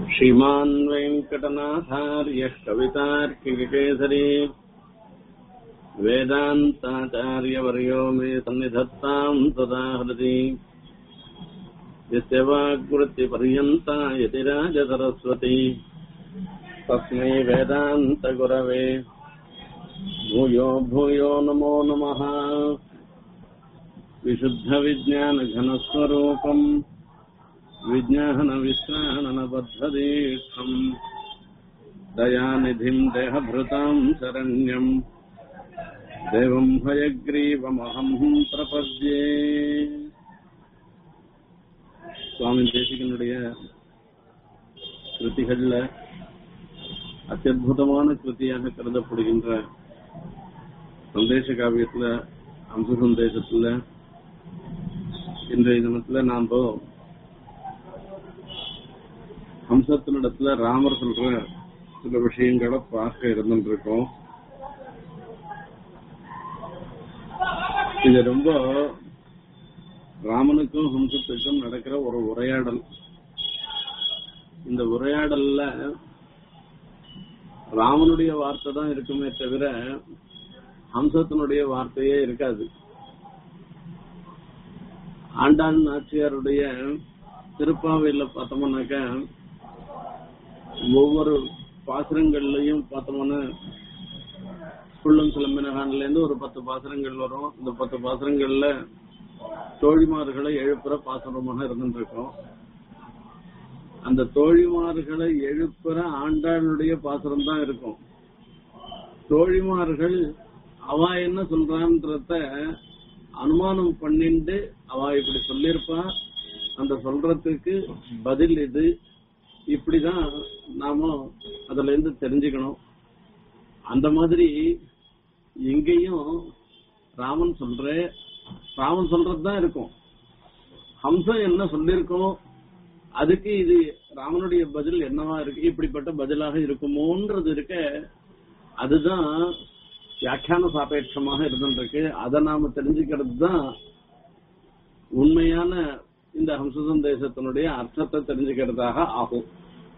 श्रीमान् वेङ्कटनाथार्यः कवितार्किकेसरी वेदान्ताचार्यवर्यो मे सन्निधत्ताम् सदा हृदि यस्य वाग्वृत्तिपर्यन्ता यतिराजसरस्वती तस्मै वेदान्तगुरवे भूयो भूयो नमो नमः विशुद्धविज्ञानघनस्वरूपम् विज्ञानविश्राणनबद्धदीक्षम् दयानिधिम् देहभृताम् शरण्यम् देवम् हयग्रीवमहम् प्रपद्ये சுவாமி தேசிகனுடைய கிருதிகள்ல அத்தியுதமான கிருதியாக கருதப்படுகின்ற சந்தேச காவியத்துல அம்ச சந்தேசத்துல இன்றைய தினத்துல நாம் ஹம்சத்தினிடத்துல ராமர் சொல்ற சில விஷயங்களை பார்க்க இருந்துருக்கோம் இது ரொம்ப ராமனுக்கும் ஹம்சத்துக்கும் நடக்கிற ஒரு உரையாடல் இந்த உரையாடல்ல ராமனுடைய வார்த்தை தான் இருக்குமே தவிர ஹம்சத்தினுடைய வார்த்தையே இருக்காது ஆண்டாள் நாச்சியாருடைய திருப்பாவையில பார்த்தோம்னாக்க ஒவ்வொரு பாசுரங்கள்லயும் பார்த்தோம்னா புள்ளும் கிளம்பினகான்ல இருந்து ஒரு பத்து பாசுரங்கள் வரும் இந்த பத்து பாசுரங்கள்ல தோழிமார்களை எழுப்புற பாசுரமாக இருந்துருக்கோம் அந்த தோழிமார்களை எழுப்புற ஆண்டாளுடைய பாசுரம் தான் இருக்கும் தோழிமார்கள் அவ என்ன சொல்றான்றத அனுமானம் பண்ணிட்டு அவ இப்படி சொல்லியிருப்பா அந்த சொல்றதுக்கு பதில் இது இப்படிதான் நாம அதுல இருந்து தெரிஞ்சுக்கணும் அந்த மாதிரி எங்கேயும் ராமன் சொல்ற ராமன் சொல்றதுதான் இருக்கும் ஹம்சம் என்ன சொல்லிருக்கோம் அதுக்கு இது ராமனுடைய பதில் என்னவா இருக்கு இப்படிப்பட்ட பதிலாக இருக்குமோன்றது இருக்க அதுதான் வியாக்கியான சாபேட்சமாக இருந்துருக்கு அதை நாம தெரிஞ்சுக்கிறது தான் உண்மையான இந்த ஹம்ச சந்தேசத்தினுடைய அர்த்தத்தை தெரிஞ்சுக்கிறதாக ஆகும்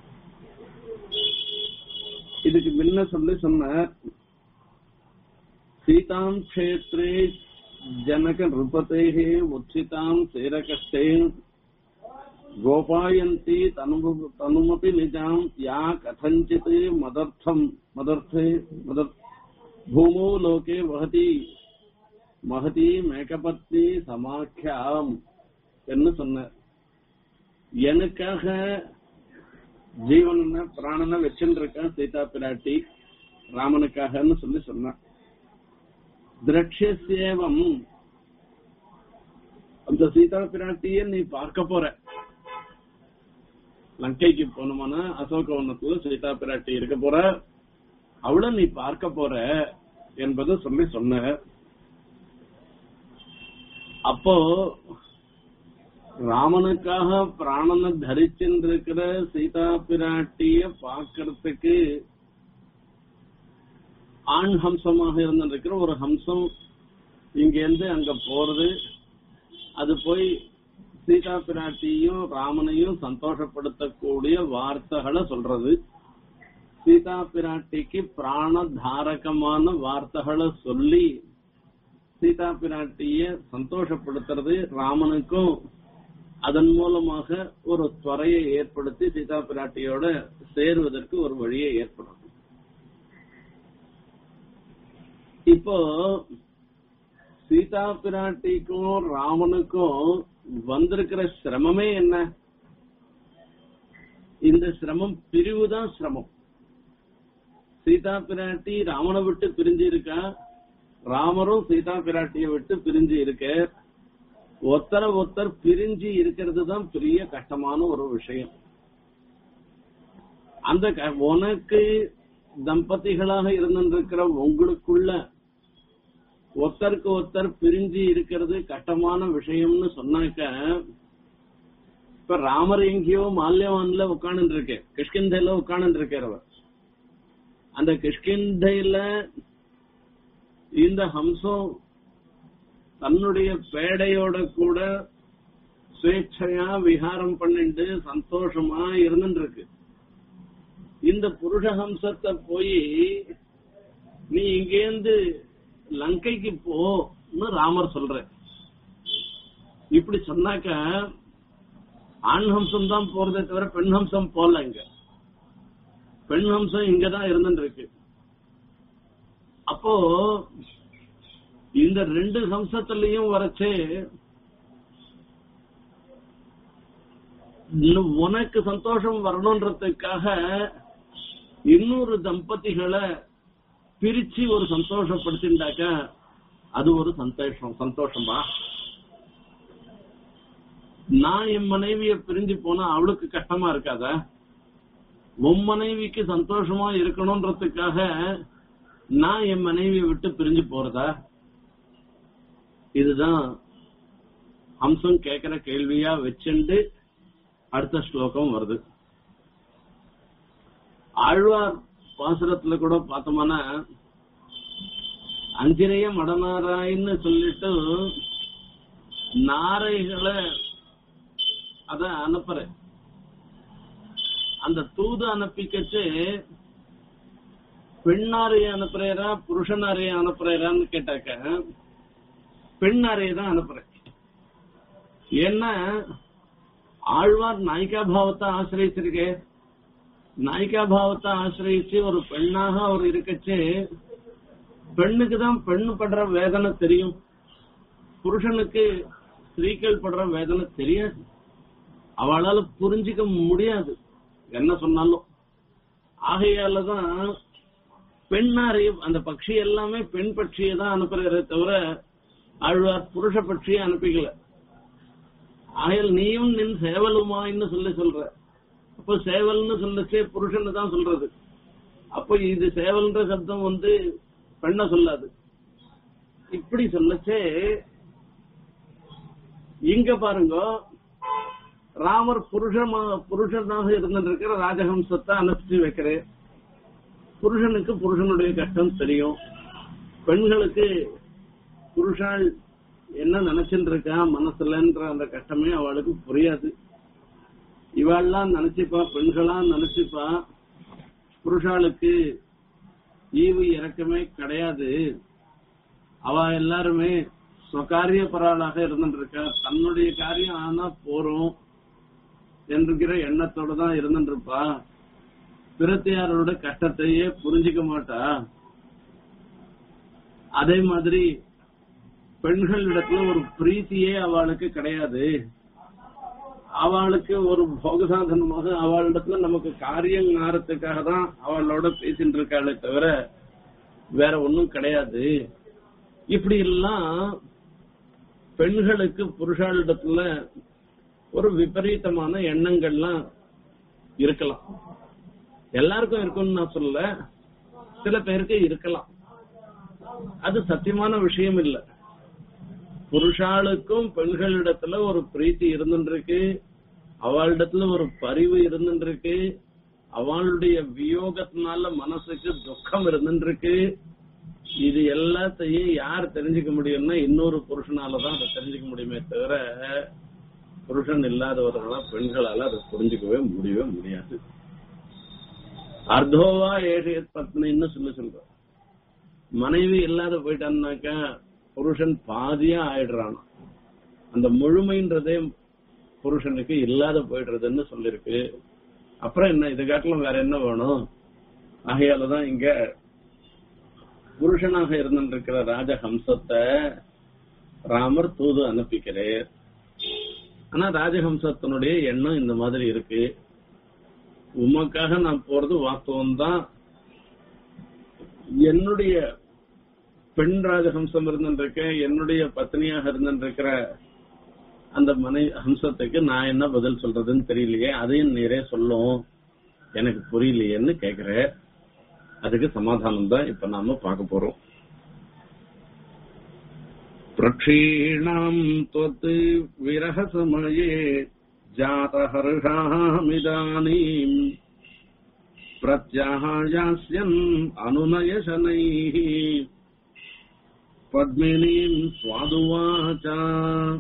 இதுக்கு முன்ன சொல்லி சொன்ன சீதாம் கஷேத்ரே ஜனக நிருபதேகே உச்சிதாம் சேரகஷ்டே கோபாயந்தி தனுமபி நிஜாம் யா கதஞ்சித் மதர்த்தம் மதர்த்தே மதர் பூமோ லோகே வகதி மகதி மேகபத்னி சமாக்கியாம் என்று சொன்னார் எனக்காக ஜீவன பிராணனை வச்சுருக்கேன் சீதா பிராட்டி ராமனுக்காகன்னு சொல்லி சொன்னான் திரட்சேவம் அந்த சீதா பிராட்டிய நீ பார்க்க போற லங்கைக்கு போனோம்னா அசோகவனத்துல சீதா பிராட்டி இருக்க போற அவளை நீ பார்க்க போற என்பதை சொல்லி சொன்ன அப்போ ராமனுக்காக பிராணனை தரிச்சிருக்கிற சீதா பிராட்டிய பாக்கிறதுக்கு ஆண் ஹம்சமாக இருந்திருக்கிற ஒரு ஹம்சம் இங்கேருந்து அங்க போறது அது போய் சீதா பிராட்டியும் ராமனையும் சந்தோஷப்படுத்தக்கூடிய வார்த்தைகளை சொல்றது சீதா பிராட்டிக்கு பிராண தாரகமான வார்த்தைகளை சொல்லி சீதா பிராட்டிய சந்தோஷப்படுத்துறது ராமனுக்கும் அதன் மூலமாக ஒரு துறையை ஏற்படுத்தி சீதா பிராட்டியோட சேருவதற்கு ஒரு வழியை ஏற்படும் இப்போ சீதா பிராட்டிக்கும் ராமனுக்கும் வந்திருக்கிற சிரமமே என்ன இந்த சிரமம் பிரிவுதான் சிரமம் சீதா பிராட்டி ராமனை விட்டு பிரிஞ்சு இருக்கா ராமரும் சீதா பிராட்டிய விட்டு பிரிஞ்சு இருக்க ஒத்தர ஒத்தர் பிரிஞ்சு இருக்கிறது தான் பெரிய கஷ்டமான ஒரு விஷயம் அந்த உனக்கு தம்பதிகளாக இருந்திருக்கிற உங்களுக்குள்ள ஒத்தருக்கு ஒத்தர் பிரிஞ்சு இருக்கிறது கஷ்டமான விஷயம்னு சொன்னாக்க இப்ப ராமர் எங்கேயோ மால்யவான்ல உட்கார்ந்து இருக்கு கிஷ்கிந்தையில உட்கார்ந்து இருக்கிறவர் அந்த கிஷ்கிந்தையில இந்த ஹம்சம் தன்னுடைய பேடையோட கூட சுவேட்சையா விஹாரம் பண்ணிட்டு சந்தோஷமா இருந்துட்டு இருக்கு இந்த புருஷஹம்சத்தை போய் நீ இங்கேருந்து லங்கைக்கு போன்னு ராமர் சொல்ற இப்படி சொன்னாக்க ஆண் ஹம்சம் தான் போறதே தவிர பெண் ஹம்சம் போல இங்க பெண் ஹம்சம் இங்கதான் இருந்துட்டு இருக்கு அப்போ இந்த ரெண்டு ஹம்சத்திலையும் வரச்சே இன்னும் உனக்கு சந்தோஷம் வரணுன்றதுக்காக இன்னொரு தம்பதிகளை பிரிச்சு ஒரு சந்தோஷப்படுத்திண்டாக்க அது ஒரு சந்தோஷம் சந்தோஷமா நான் என் மனைவிய பிரிஞ்சு போனா அவளுக்கு கஷ்டமா இருக்காதா உன் மனைவிக்கு சந்தோஷமா இருக்கணும்ன்றதுக்காக நான் என் மனைவியை விட்டு பிரிஞ்சு போறதா இதுதான் அம்சம் கேக்குற கேள்வியா வச்சுண்டு அடுத்த ஸ்லோகம் வருது ஆழ்வார் பாசுரத்துல கூட பார்த்தோம்னா அஞ்சிரைய மடனாராயின்னு சொல்லிட்டு நாரைகளை அத அனுப்புற அந்த தூது அனுப்பிக்கச்சு பெண்ணாரைய அனுப்புறா புருஷனாரைய அனுப்புறான்னு கேட்டாக்க பெண்ணாரைய தான் அனுப்புறேன் ஏன்னா ஆழ்வார் நாயிகா பாவத்தை ஆசிரியச்சிருக்கே நாயிகா பாவத்தை ஆசிரியச்சு ஒரு பெண்ணாக அவர் இருக்கச்சு பெண்ணுக்கு தான் பெண்ணு படுற வேதனை தெரியும் புருஷனுக்கு ஸ்திரீக்கள் படுற வேதனை தெரியாது அவளால புரிஞ்சிக்க முடியாது என்ன சொன்னாலும் ஆகையாலதான் பெண்ணாரைய அந்த பட்சி எல்லாமே பெண் பட்சியை தான் அனுப்புறதே தவிர ஆழ்வார் புருஷ பட்சியை அனுப்பிக்கல ஆகையால் நீயும் நின் சேவலுமான்னு சொல்லி சொல்ற அப்போ சேவல்னு சொல்லச்சே புருஷன்னு தான் சொல்றது அப்போ இது சேவல்ன்ற சப்தம் வந்து பெண்ண சொல்லாது இப்படி சொல்லச்சே இங்க பாருங்க ராமர் புருஷமா புருஷனாக இருந்திருக்கிற ராஜஹம்சத்தை அனுப்பிச்சு வைக்கிறேன் புருஷனுக்கு புருஷனுடைய கஷ்டம் தெரியும் பெண்களுக்கு புருஷால் என்ன நினைச்சுட்டு இருக்கா மனசுலன்ற அந்த கஷ்டமே அவளுக்கு புரியாது இவாள்லாம் நினைச்சுப்பா பெண்களா நினைச்சுப்பா புருஷாளுக்கு ஈவு இறக்கமே கிடையாது அவ எல்லாருமே சுகாரிய பராளாக இருந்துட்டு இருக்கா தன்னுடைய காரியம் ஆனா போறோம் என்கிற எண்ணத்தோட தான் இருந்துட்டு இருப்பா பிரத்தியாரோட கஷ்டத்தையே புரிஞ்சுக்க மாட்டா அதே மாதிரி பெண்களிடத்துல ஒரு பிரீத்தியே அவளுக்கு கிடையாது அவளுக்கு ஒரு போகசாதனமாக அவளிடத்துல நமக்கு காரியம் ஆறதுக்காக தான் அவளோட பேசிட்டு இருக்காளே தவிர வேற ஒண்ணும் கிடையாது இப்படி எல்லாம் பெண்களுக்கு புருஷாளிடத்துல ஒரு விபரீதமான எண்ணங்கள்லாம் இருக்கலாம் எல்லாருக்கும் இருக்கும்னு நான் சொல்ல சில பேருக்கு இருக்கலாம் அது சத்தியமான விஷயம் இல்ல புருஷாளுக்கும் பெண்களிடத்துல ஒரு பிரீத்தி இருந்துருக்கு அவளிடத்துல ஒரு பரிவு இருந்துருக்கு அவளுடைய வியோகத்தினால மனசுக்கு துக்கம் இருந்துருக்கு இது எல்லாத்தையும் யார் தெரிஞ்சுக்க முடியும்னா இன்னொரு புருஷனாலதான் அதை தெரிஞ்சுக்க முடியுமே தவிர புருஷன் இல்லாதவர்களா பெண்களால அதை புரிஞ்சுக்கவே முடியவே முடியாது அர்த்தோவா ஏழைய பத்னின்னு சொல்லி சொல்ற மனைவி இல்லாத போயிட்டான்னாக்கா புருஷன் பாதியா ஆயிடுறான் அந்த முழுமைன்றதே புருஷனுக்கு இல்லாத போயிடுறதுன்னு சொல்லிருக்கு அப்புறம் என்ன இது காட்டிலும் வேற என்ன வேணும் ஆகையாலதான் இங்க புருஷனாக இருந்திருக்கிற ராஜஹம்சத்தை ராமர் தூது அனுப்பிக்கிறார் ஆனா ராஜஹம்சத்தினுடைய எண்ணம் இந்த மாதிரி இருக்கு உமக்காக நான் போறது வாஸ்தவம் தான் என்னுடைய பெண் ராஜஹம்சம் இருந்திருக்க என்னுடைய பத்னியாக இருந்திருக்கிற அந்த மனை ஹம்சத்துக்கு நான் என்ன பதில் சொல்றதுன்னு தெரியலையே அதையும் நீரே சொல்லும் எனக்கு புரியலையேன்னு கேக்குற அதுக்கு சமாதானம் தான் இப்ப நாம பார்க்க போறோம் பிரக்ஷீணாம் त्वत् विरहसमये जातहर्षामिदानीम् प्रत्याहायास्यन् अनुनयशनैः पद्मिनीम् स्वादुवाच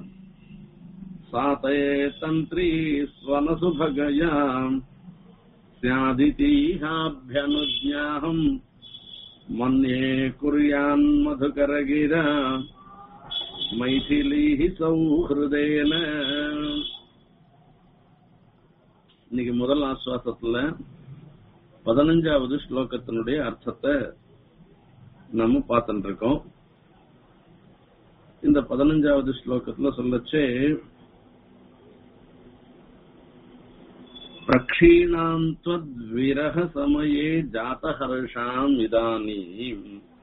सा ते तन्त्री स्वनसुभगया स्यादितीहाभ्यनुज्ञाहम् मन्ये कुर्यान् मधुकरगिरा मैथिलीः सौहृदेन இன்னைக்கு முதல் ஆஸ்வாசத்துல பதினஞ்சாவது ஸ்லோகத்தினுடைய அர்த்தத்தை நம்ம பார்த்துட்டு இருக்கோம் இந்த பதினஞ்சாவது ஸ்லோகத்துல சொல்லச்சே பிரக்ஷீணாம் त्वद्विरह समये जातहर्षाम् इदानीम्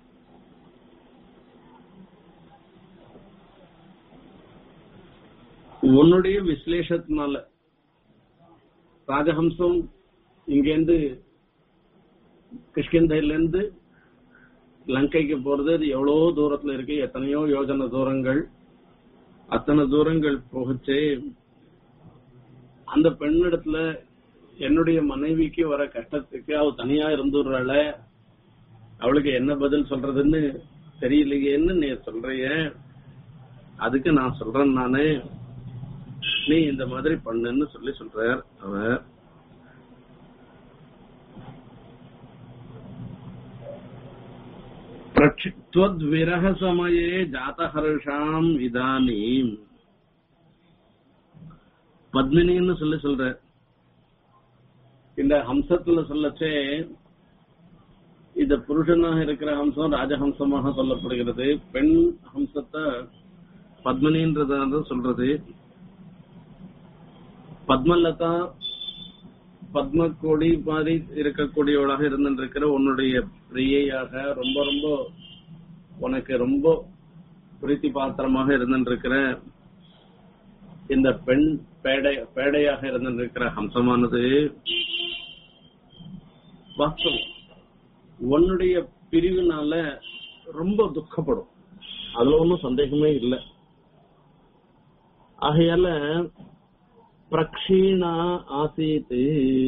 உன்னுடைய விசலேஷத்தினால ராஜஹம்சம் இங்கேருந்து கிஷ்கிந்தையில இருந்து லங்கைக்கு போறது அது எவ்வளவோ தூரத்துல இருக்கு எத்தனையோ யோஜனை தூரங்கள் அத்தனை தூரங்கள் போகச்சே அந்த பெண்ணிடத்துல என்னுடைய மனைவிக்கு வர கஷ்டத்துக்கு அவ தனியா இருந்துடுறாள அவளுக்கு என்ன பதில் சொல்றதுன்னு தெரியலையேன்னு நீ சொல்றிய அதுக்கு நான் சொல்றேன் நானு நீ இந்த மாதிரி பண்ணுன்னு சொல்லி சொல்றார் அவர் त्वद्विरह समये ஜாதஹர்ஷாம் இதானீம் பத்மினின்னு சொல்லி சொல்ற இந்த ஹம்சத்துல சொல்லச்சே இந்த புருஷனாக இருக்கிற ஹம்சம் ராஜஹம்சமாக சொல்லப்படுகிறது பெண் ஹம்சத்தை பத்மினின்றத சொல்றது பத்மலதா பத்மக்கோடி மாதிரி இருக்கக்கூடியவளாக இருந்திருக்கிற உன்னுடைய பிரியையாக ரொம்ப ரொம்ப உனக்கு ரொம்ப பிரீத்தி பாத்திரமாக இருந்திருக்கிற இந்த பெண் பேடை பேடையாக இருந்திருக்கிற ஹம்சமானது வாஸ்தவம் உன்னுடைய பிரிவினால ரொம்ப துக்கப்படும் அதுல ஒன்றும் சந்தேகமே இல்லை ஆகையால பிரக்ஷீணா ஆசீத்து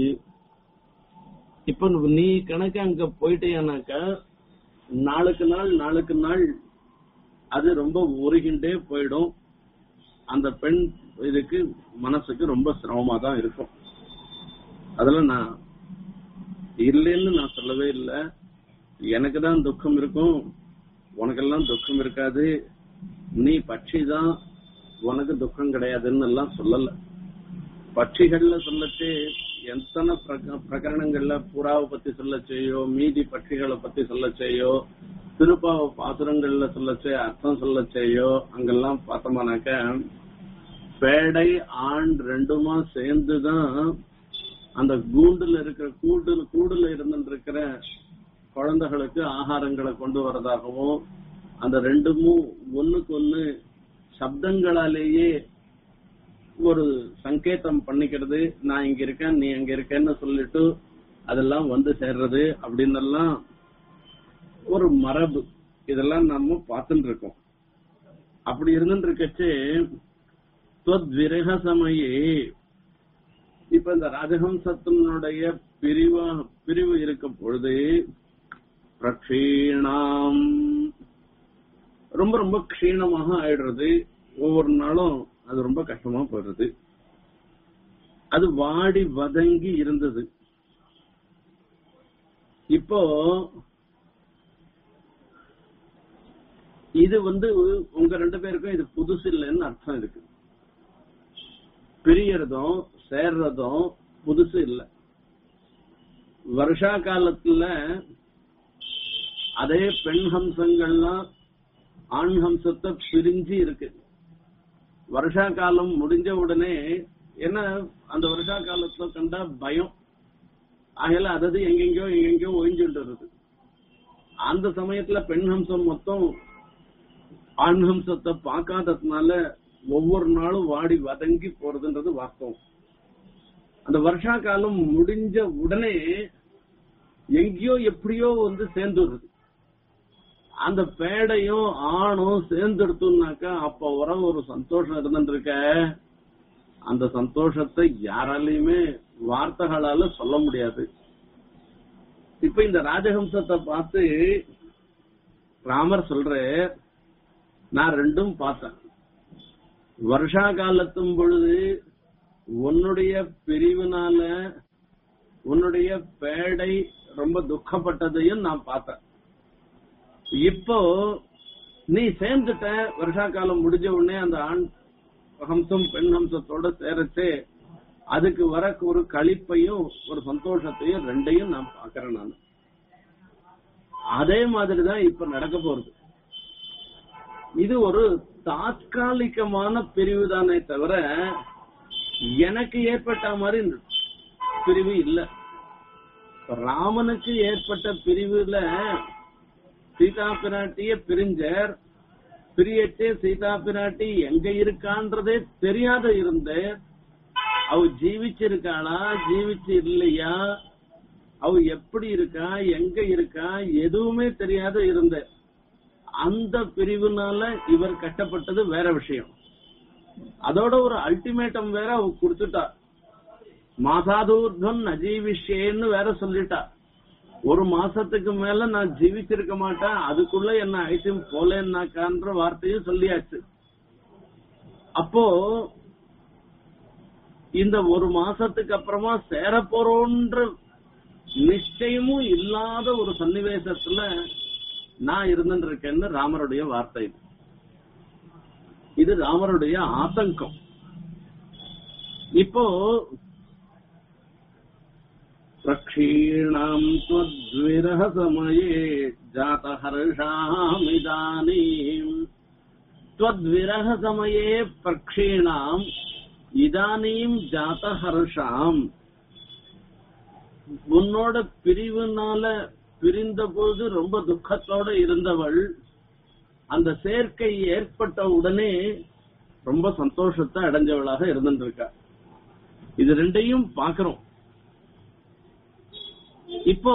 இப்ப நீ கணக்கு அங்க போயிட்டேனாக்கா நாளுக்கு நாள் நாளுக்கு நாள் அது ரொம்ப உருகின்றே போயிடும் அந்த பெண் இதுக்கு மனசுக்கு ரொம்ப சிரமமா தான் இருக்கும் அதுல நான் இல்லைன்னு நான் சொல்லவே இல்லை எனக்கு தான் துக்கம் இருக்கும் உனக்கெல்லாம் துக்கம் இருக்காது நீ பட்சி தான் உனக்கு துக்கம் கிடையாதுன்னு எல்லாம் சொல்லல பட்சிகள்ல சொல்லச்சு எத்தனை பிரக- பிரகரணங்கள்ல புறாவை பத்தி சொல்லச்சேயோ மீதி பட்சிகளை பத்தி சொல்லச்சேயோ திருப்பாவ பாசுரங்கள்ல சொல்லச்சே அர்த்தம் சொல்லச்சேயோ அங்கெல்லாம் பார்த்தோம்னாக்க பேடை ஆண் ரெண்டுமா சேர்ந்துதான் அந்த கூண்டுல இருக்கிற கூண்டு கூடுல இருந்துட்டு இருக்கிற குழந்தைகளுக்கு ஆகாரங்களை கொண்டு வரதாகவும் அந்த ரெண்டுமும் ஒண்ணுக்கு ஒண்ணு சப்தங்களாலேயே ஒரு சங்கேதம் பண்ணிக்கிறது நான் இங்க இருக்கேன் நீ அங்க இருக்கேன்னு சொல்லிட்டு அதெல்லாம் வந்து சேர்றது அப்படின்னு எல்லாம் ஒரு மரபு இதெல்லாம் நம்ம பார்த்துட்டு இருக்கோம் அப்படி இருந்துட்டு இருக்கச்சு விரக சமயே இப்ப இந்த ராஜஹம்சத்தினுடைய பிரிவா பிரிவு இருக்கும் பொழுது பிரக்ஷீணாம் ரொம்ப ரொம்ப க்ஷீணமாக ஆயிடுறது ஒவ்வொரு நாளும் அது ரொம்ப கஷ்டமா போயிடுறது அது வாடி வதங்கி இருந்தது இப்போ இது வந்து உங்க ரெண்டு பேருக்கும் இது புதுசு இல்லைன்னு அர்த்தம் இருக்கு பிரியறதும் சேர்றதும் புதுசு இல்ல வருஷா காலத்துல அதே பெண் ஹம்சங்கள்லாம் ஆண் ஹம்சத்தை பிரிஞ்சு இருக்கு வருஷா காலம் முடிஞ்ச உடனே என்ன அந்த வருஷா காலத்துல கண்டா பயம் ஆகையில அதது எங்கெங்கயோ எங்கெங்கயோ ஒழிஞ்சுட்டு வருது அந்த சமயத்துல பெண் ஹம்சம் மொத்தம் ஆண் ஹம்சத்தை பார்க்காததுனால ஒவ்வொரு நாளும் வாடி வதங்கி போறதுன்றது வாஸ்தவம் அந்த வருஷா காலம் முடிஞ்ச உடனே எங்கேயோ எப்படியோ வந்து சேர்ந்துடுறது அந்த பேடையும் ஆணும் சேர்ந்துடுத்துனாக்கா அப்ப வர ஒரு சந்தோஷம் இருந்துருக்க அந்த சந்தோஷத்தை யாராலையுமே வார்த்தைகளால சொல்ல முடியாது இப்ப இந்த ராஜஹம்சத்தை பார்த்து ராமர் சொல்ற நான் ரெண்டும் பார்த்தேன் வருஷா காலத்தும் பொழுது உன்னுடைய பிரிவினால உன்னுடைய பேடை ரொம்ப துக்கப்பட்டதையும் நான் பார்த்தேன் இப்போ நீ சேர்ந்துட்ட வருஷா காலம் முடிஞ்ச உடனே அந்த ஆண் ஹம்சம் பெண் ஹம்சத்தோட சேரச்சே அதுக்கு வர ஒரு களிப்பையும் ஒரு சந்தோஷத்தையும் ரெண்டையும் நான் பாக்குறேன் நான் அதே மாதிரிதான் இப்ப நடக்க போறது இது ஒரு தாத்காலிகமான பிரிவு தானே தவிர எனக்கு ஏற்பட்ட மாதிரி இந்த பிரிவு இல்ல ராமனுக்கு ஏற்பட்ட பிரிவுல சீதா பிராட்டிய பிரிஞ்சர் பிரியட்டே சீதா பிராட்டி எங்க இருக்கான்றதே தெரியாத இருந்த அவ ஜீவிச்சிருக்காளா ஜீவிச்சு இல்லையா அவ எப்படி இருக்கா எங்க இருக்கா எதுவுமே தெரியாத இருந்த அந்த பிரிவுனால இவர் கட்டப்பட்டது வேற விஷயம் அதோட ஒரு அல்டிமேட்டம் வேற அவ கொடுத்துட்டா மாசாதூர்தம் நஜீவிஷேன்னு வேற சொல்லிட்டா ஒரு மாசத்துக்கு மேல நான் ஜீவிச்சிருக்க மாட்டேன் அதுக்குள்ள என்ன ஐட்டம் போலேன்னாக்கான்ற வார்த்தையும் சொல்லியாச்சு அப்போ இந்த ஒரு மாசத்துக்கு அப்புறமா சேர போறோன்ற நிச்சயமும் இல்லாத ஒரு சன்னிவேசத்துல நான் இருந்துட்டு இருக்கேன்னு ராமருடைய வார்த்தை இது. இது ராமருடைய ஆதங்கம் இப்போ प्रक्षीणाम् त्वद्विरहसमये जातहर्षामिदानीम् त्वद्विरहसमये प्रक्षीणाम् இதானீம் ஜாதஹர்ஷாம் உன்னோட பிரிவுனால பிரிந்த போது ரொம்ப துக்கத்தோட இருந்தவள் அந்த சேர்க்கை ஏற்பட்ட உடனே ரொம்ப சந்தோஷத்தை அடைஞ்சவளாக இருந்துட்டு இருக்கா இது ரெண்டையும் பாக்குறோம் இப்போ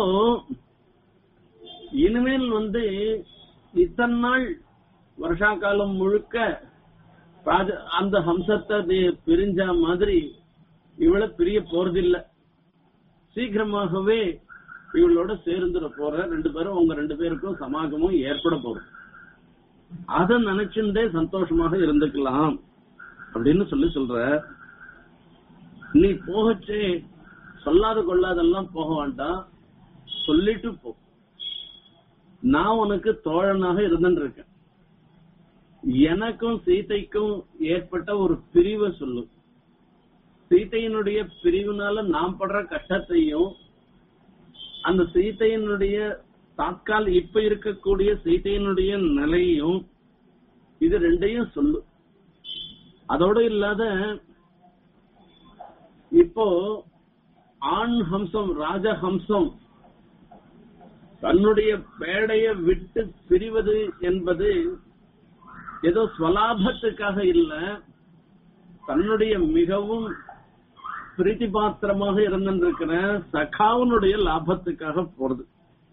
இனிமேல் வந்து இத்தனை நாள் வருஷா காலம் முழுக்க ராஜ- அந்த ஹம்சத்தை அது பிரிஞ்ச மாதிரி இவளை பிரிய போறதில்ல சீக்கிரமாகவே இவளோட சேர்ந்துட போற ரெண்டு பேரும் உங்க ரெண்டு பேருக்கும் சமாகமும் ஏற்பட போறோம் அத நினைச்சுட்டே சந்தோஷமாக இருந்துக்கலாம் அப்படின்னு சொல்லி சொல்ற நீ போகச்சே சொல்லாத கொள்ளாதெல்லாம் போக வேண்டாம் சொல்லிட்டு போ நான் உனக்கு தோழனாக இருந்துட்டு இருக்கேன் எனக்கும் சீதைக்கும் ஏற்பட்ட ஒரு பிரிவை சொல்லு சீதையினுடைய பிரிவினால நாம் படுற கஷ்டத்தையும் அந்த சீதையினுடைய தாக்கால் இப்ப இருக்கக்கூடிய சீதையினுடைய நிலையும் இது ரெண்டையும் சொல்லு அதோட இல்லாத இப்போ ஆண் ஹம்சம் ராஜஹம்சம் தன்னுடைய பேடைய விட்டு பிரிவது என்பது ஏதோ ஸ்வலாபத்துக்காக இல்ல தன்னுடைய மிகவும் பிரீத்திபாத்திரமாக இருந்திருக்கிற சகாவனுடைய லாபத்துக்காக போறது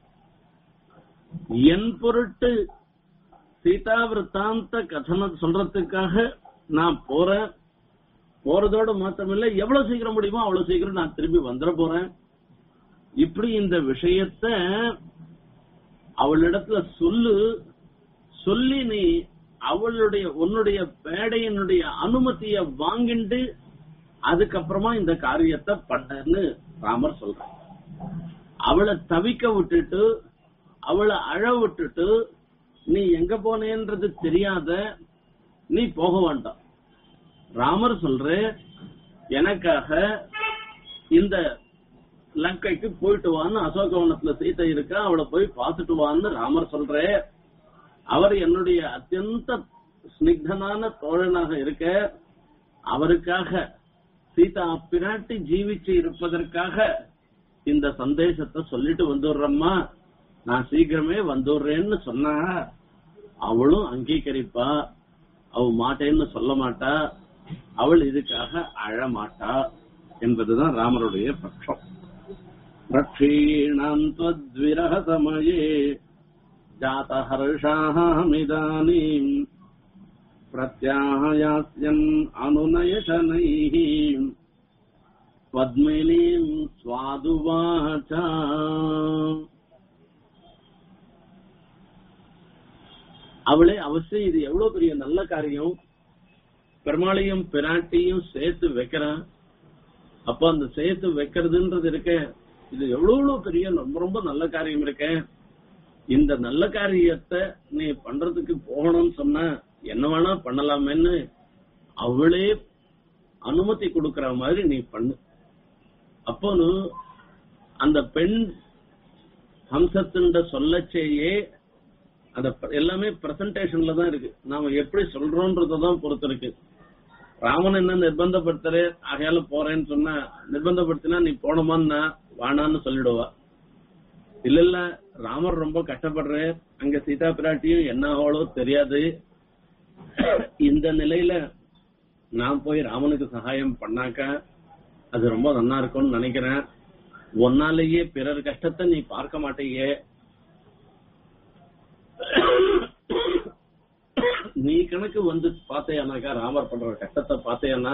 என் பொருட்டு சீதா விருத்தாந்த கதன சொல்றதுக்காக நான் போறேன் போறதோட மாத்திரமில்ல எவ்வளவு சீக்கிரம் முடியுமோ அவ்வளவு சீக்கிரம் நான் திரும்பி வந்துட போறேன் இப்படி இந்த விஷயத்த அவளிடத்துல சொல்லு சொல்லி நீ அவளுடைய உன்னுடைய பேடையினுடைய அனுமதிய வாங்கிண்டு அதுக்கப்புறமா இந்த காரியத்தை பண்ணன்னு ராமர் சொல்றார் அவளை தவிக்க விட்டுட்டு அவளை அழ விட்டுட்டு நீ எங்க போனேன்றது தெரியாத நீ போக வேண்டாம் ராமர் சொல்ற எனக்காக இந்த லங்கைக்கு போயிட்டு வான்னு அசோகவனத்துல சீதை இருக்கா அவளை போய் பார்த்துட்டு வான்னு ராமர் சொல்ற அவர் என்னுடைய அத்தியந்த ஸ்னிக்தனான தோழனாக இருக்க அவருக்காக சீதா பிராட்டி ஜீவிச்சு இருப்பதற்காக இந்த சந்தேசத்தை சொல்லிட்டு வந்துடுறம்மா நான் சீக்கிரமே வந்துடுறேன்னு சொன்னா அவளும் அங்கீகரிப்பா அவ மாட்டேன்னு சொல்ல மாட்டா அவள் இதுக்காக அழ மாட்டா என்பதுதான் ராமருடைய பட்சம் ரக்ஷீணாம் त्वद्विरह समये जातहर्षामिदानीम् प्रत्याहयास्यन् अनुनयशनैः पद्मिनीम् स्वादुवाच அவளே அவசியம் இது எவ்வளவு பெரிய நல்ல காரியம் பெருமாளையும் பிராட்டியும் சேர்த்து வைக்கிறான் அப்ப அந்த சேர்த்து வைக்கிறதுன்றது இருக்க இது எவ்வளவு எவ்வளவு பெரிய ரொம்ப ரொம்ப நல்ல காரியம் இருக்கே இந்த நல்ல காரியத்தை நீ பண்றதுக்கு போகணும்னு சொன்னா என்ன வேணா பண்ணலாமேன்னு அவளே அனுமதி கொடுக்கற மாதிரி நீ பண்ணு அப்போ நீ- அந்த பெண் ஹம்சத்தின் சொல்லச்சேயே அந்த ப- எல்லாமே பிரசன்டேஷன்ல தான் இருக்கு நாம எப்படி சொல்றோன்றதான் பொறுத்து இருக்கு ராமன் என்ன நிர்பந்தப்படுத்துற ஆகையால போறேன்னு சொன்னா நிர்பந்தப்படுத்தினா நீ போனோமான்னா வானான்னு சொல்லிடுவா இல்ல இல்ல ராமர் ரொம்ப கஷ்டப்படுற அங்க சீதா பிராட்டியும் என்ன ஆவளோ தெரியாது இந்த நிலையில நான் போய் ராமனுக்கு சகாயம் பண்ணாக்க அது ரொம்ப நன்னா இருக்கும்னு நினைக்கிறேன் ஒன்னாலேயே பிறர் கஷ்டத்தை நீ பார்க்க மாட்டேயே நீ கணக்கு வந்து பார்த்தேனாக்கா ராமர் பண்ற கஷ்டத்தை பார்த்தேன்னா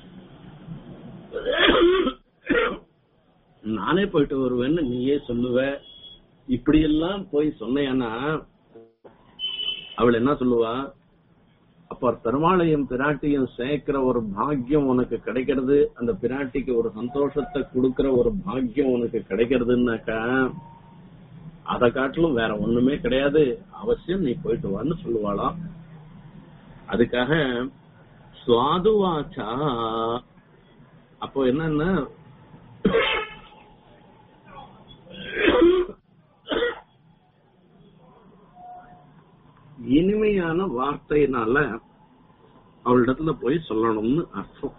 நானே போயிட்டு வருவேன்னு நீயே சொல்லுவ இப்படி எல்லாம் போய் சொன்னேன்னா அவள் என்ன சொல்லுவா அப்ப பெருமாளையும் பிராட்டியும் சேர்க்கிற ஒரு பாக்கியம் உனக்கு கிடைக்கிறது அந்த பிராட்டிக்கு ஒரு சந்தோஷத்தை கொடுக்கிற ஒரு பாக்கியம் உனக்கு கிடைக்கிறதுனாக்கா அதை காட்டிலும் வேற ஒண்ணுமே கிடையாது அவசியம் நீ போயிட்டு வான்னு சொல்லுவாளாம் அதுக்காக சுவாதுவாச்சா அப்போ என்னன்னா இனிமையான வார்த்தையினால அவளிடத்துல போய் சொல்லணும்னு அர்த்தம்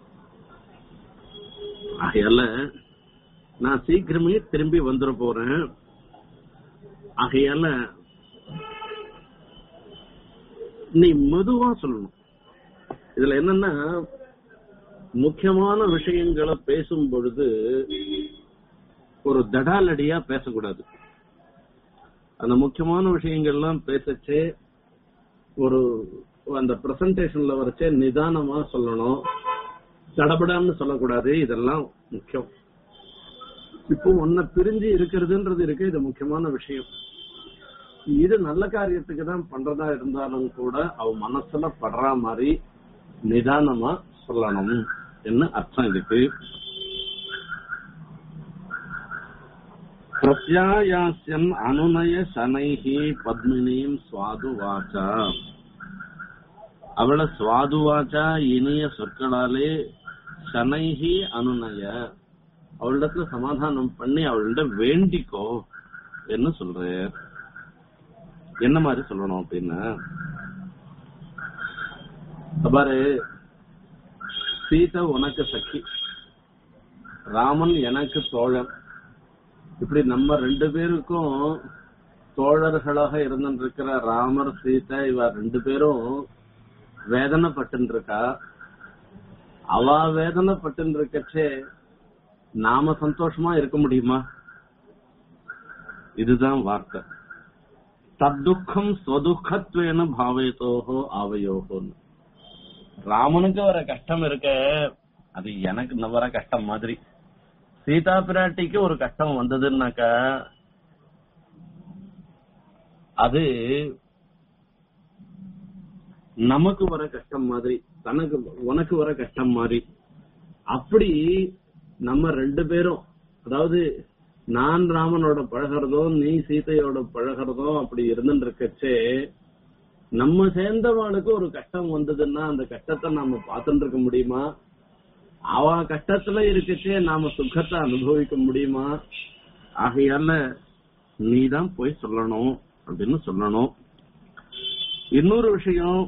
ஆகையால நான் சீக்கிரமே திரும்பி வந்துட போறேன் ஆகையால நீ மெதுவா சொல்லணும் இதுல என்னன்னா முக்கியமான விஷயங்களை பேசும் பொழுது ஒரு தடாலடியா பேசக்கூடாது அந்த முக்கியமான விஷயங்கள்லாம் பேசச்சே ஒரு அந்த பிரசன்டேஷன்ல வரைச்சே நிதானமா சொல்லணும் தடபடான்னு சொல்லக்கூடாது இதெல்லாம் முக்கியம் இப்போ உன்னை பிரிஞ்சு இருக்கிறதுன்றது இருக்கு இது முக்கியமான விஷயம் இது நல்ல காரியத்துக்கு தான் பண்றதா இருந்தாலும் கூட அவ மனசுல படுற மாதிரி நிதானமா சொல்லணும் என்ன அர்த்தம் இதுக்கு பிரத்யாயாஸ்யன் அனுநய சனைஹி பத்மினியும் சுவாதுவாச்சா அவளை சுவாதுவாச்சா இனிய சொற்களாலே சனைஹி அனுநய அவளிடத்துல சமாதானம் பண்ணி அவள்கிட்ட வேண்டிக்கோ என்ன சொல்ற என்ன மாதிரி சொல்லணும் அப்படின்னா பாரு சீதை உனக்கு சக்கி ராமன் எனக்கு தோழன் இப்படி நம்ம ரெண்டு பேருக்கும் தோழர்களாக இருந்திருக்கிற ராமர் சீதா இவ ரெண்டு பேரும் வேதனைப்பட்டு இருக்கா அவ வேதனைப்பட்டு இருக்கச்சே நாம சந்தோஷமா இருக்க முடியுமா இதுதான் வார்த்தை தத்துக்கம் ஸ்வதுக்கத்வேன பாவயத்தோஹோ ஆவையோகோன்னு ராமனுக்கு வர கஷ்டம் இருக்க அது எனக்கு வர கஷ்டம் மாதிரி சீதா பிராட்டிக்கு ஒரு கஷ்டம் வந்ததுன்னாக்கா அது நமக்கு வர கஷ்டம் மாதிரி தனக்கு உனக்கு வர கஷ்டம் மாதிரி அப்படி நம்ம ரெண்டு பேரும் அதாவது நான் ராமனோட பழகிறதோ நீ சீதையோட பழகிறதோ அப்படி இருந்துட்டு இருக்கச்சே நம்ம சேர்ந்தவனுக்கு ஒரு கஷ்டம் வந்ததுன்னா அந்த கஷ்டத்தை நாம பார்த்துட்டு இருக்க முடியுமா அவ கஷ்டத்துல இருக்கச்சே நாம சுகத்தை அனுபவிக்க முடியுமா ஆகையால நீதான் போய் சொல்லணும் அப்படின்னு சொல்லணும் இன்னொரு விஷயம்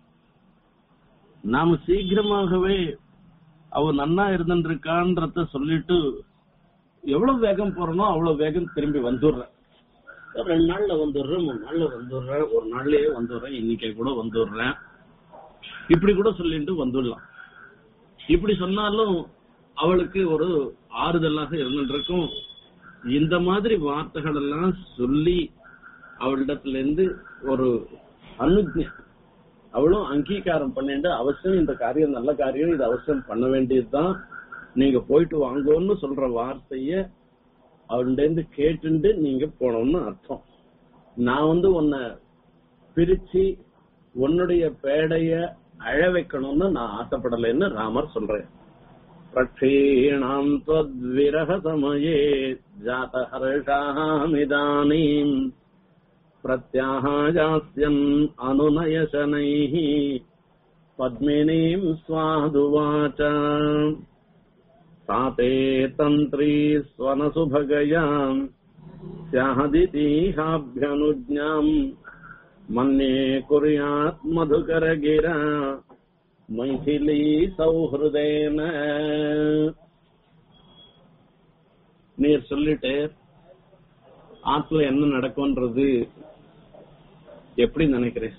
நாம சீக்கிரமாகவே அவ நன்னா இருந்துருக்கான்றத சொல்லிட்டு எவ்வளவு வேகம் போறனோ அவ்வளவு வேகம் திரும்பி வந்துடுறேன் ஒரு ரெண்டு நாள்ல வந்துடுறேன் மூணு நாள்ல வந்துடுறேன் ஒரு நாள்லயே வந்துடுறேன் இன்னைக்கே கூட வந்துடுறேன் இப்படி கூட சொல்லிட்டு வந்துடலாம் இப்படி சொன்னாலும் அவளுக்கு ஒரு ஆறுதலாக இருந்துருக்கும் இந்த மாதிரி வார்த்தைகள் எல்லாம் சொல்லி அவளிடத்துல இருந்து ஒரு அனுஜை அவளும் அங்கீகாரம் பண்ணிட்டு அவசியம் இந்த காரியம் நல்ல காரியம் இது அவசியம் பண்ண வேண்டியதுதான் நீங்க போயிட்டு வாங்கன்னு சொல்ற வார்த்தைய அவள்கிட்ட இருந்து கேட்டுண்டு நீங்க போனோம்னு அர்த்தம் நான் வந்து உன்னை பிரிச்சு உன்னுடைய பேடைய அழ வைக்கணும்னு நான் ஆசைப்படலைன்னு ராமர் சொல்றேன் प्रक्षीणाम् त्वद्विरहसमये जातहर्षामिदानीम् प्रत्याहायास्यन् अनुनयशनैः पद्मिनीम् स्वादुवाच सा ते तन्त्री स्वनसुभगयाम् स्यादितीहाभ्यनुज्ञाम् मन्ये कुर्यात् मधुकरगिरा मैथिली சௌஹிருதேன நீர் சொல்லிட்டு ஆத்துல என்ன நடக்கும்ன்றது எப்படி நினைக்கிறேன்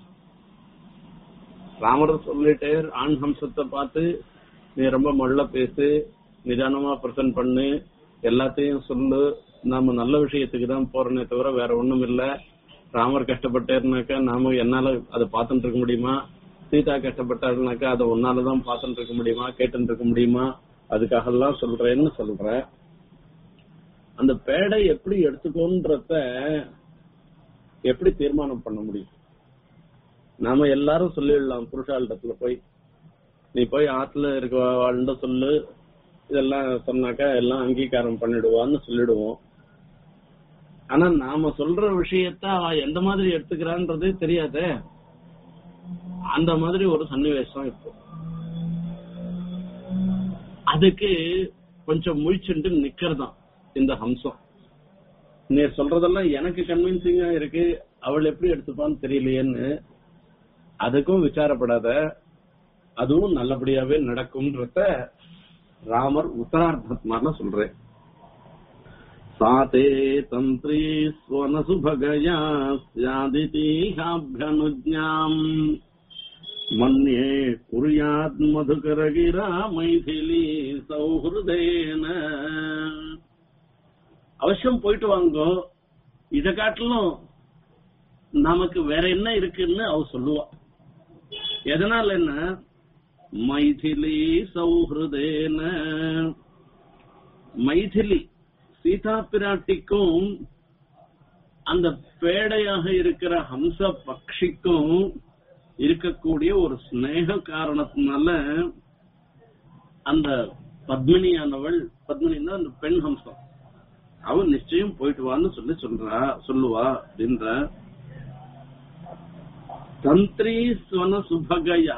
ராமர் சொல்லிட்டு ஆண் ஹம்சத்தை பார்த்து நீ ரொம்ப மொள்ள பேசு நிதானமா பிரசன்ட் பண்ணு எல்லாத்தையும் சொல்லு நாம நல்ல விஷயத்துக்கு தான் போறனே தவிர வேற ஒண்ணும் இல்ல ராமர் கஷ்டப்பட்டேருனாக்கா நாம என்னால அதை பார்த்துட்டு இருக்க முடியுமா சீதா கஷ்டப்பட்டாருனாக்கா அதை உன்னாலதான் பார்த்துட்டு இருக்க முடியுமா கேட்டு இருக்க முடியுமா அதுக்காக எல்லாம் சொல்றேன்னு சொல்ற அந்த பேடை எப்படி எடுத்துக்கோன்றத எப்படி தீர்மானம் பண்ண முடியும் நாம எல்லாரும் சொல்லிடலாம் புருஷாளிடத்துல போய் நீ போய் ஆத்துல இருக்க வாழ்ந்த சொல்லு இதெல்லாம் சொன்னாக்கா எல்லாம் அங்கீகாரம் பண்ணிடுவான்னு சொல்லிடுவோம் ஆனா நாம சொல்ற விஷயத்த அவ எந்த மாதிரி எடுத்துக்கிறான்றதே தெரியாதே அந்த மாதிரி ஒரு சன்னிவேசம் இப்போ அதுக்கு கொஞ்சம் முழிச்சுட்டு நிக்கிறதாம் இந்த ஹம்சம் நீ சொல்றதெல்லாம் எனக்கு கன்வின்சிங்கா இருக்கு அவள் எப்படி எடுத்துப்பான்னு தெரியலையேன்னு அதுக்கும் விசாரப்படாத அதுவும் நல்லபடியாவே நடக்கும்ன்றத ராமர் உத்தரார்த்தத்மான சொல்றேன் சாதே தந்திரி ஸ்வனசுபகயா ஸ்யாதிதீஹாபியனுஜ்ஞாம் மன்யே குரியாத் மதுகரகிரா மைதிலி சௌஹிருதேன அவசியம் போயிட்டு வாங்கோ இத காட்டிலும் நமக்கு வேற என்ன இருக்குன்னு அவ சொல்லுவா எதனால என்ன மைதிலி சௌஹிருதேன மைதிலி சீதா பிராட்டிக்கும் அந்த பேடையாக இருக்கிற ஹம்ச பக்ஷிக்கும் இருக்கக்கூடிய ஒரு ஸ்நேக காரணத்தினால அந்த பத்மினியானவள் பத்மினின்னா அந்த பெண் ஹம்சம் அவன் நிச்சயம் போயிட்டு வான்னு சொல்லி சொல்றா சொல்லுவா அப்படின்ற தந்திரி ஸ்வன சுபகயா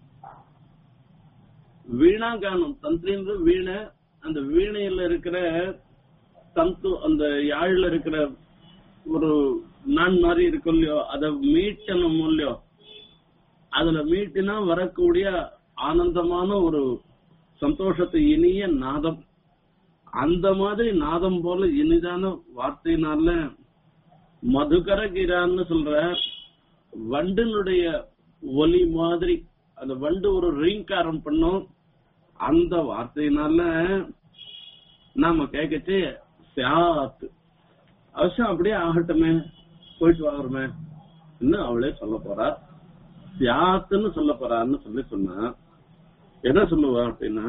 வீணா கானம் தந்திரின்றது வீணை அந்த வீணையில இருக்கிற தந்து அந்த யாழ்ல இருக்கிற ஒரு நான் மாதிரி இருக்கும் இல்லையோ அதை மீட்டணும் இல்லையோ அதுல மீட்டினா வரக்கூடிய ஆனந்தமான ஒரு சந்தோஷத்தை இனிய நாதம் அந்த மாதிரி நாதம் போல இனிதான வார்த்தையினால மதுகர கிரான்னு சொல்ற வண்டினுடைய ஒலி மாதிரி அந்த வண்டு ஒரு ரீங்காரம் பண்ணும் அந்த வார்த்தையினால நாம கேட்கச்சு சியாத் அவசியம் அப்படியே ஆகட்டுமே போயிட்டு வாங்குறமே இன்னும் அவளே சொல்ல போறா சியாத்துன்னு சொல்ல போறான்னு சொல்லி சொன்னா என்ன சொல்லுவா அப்படின்னா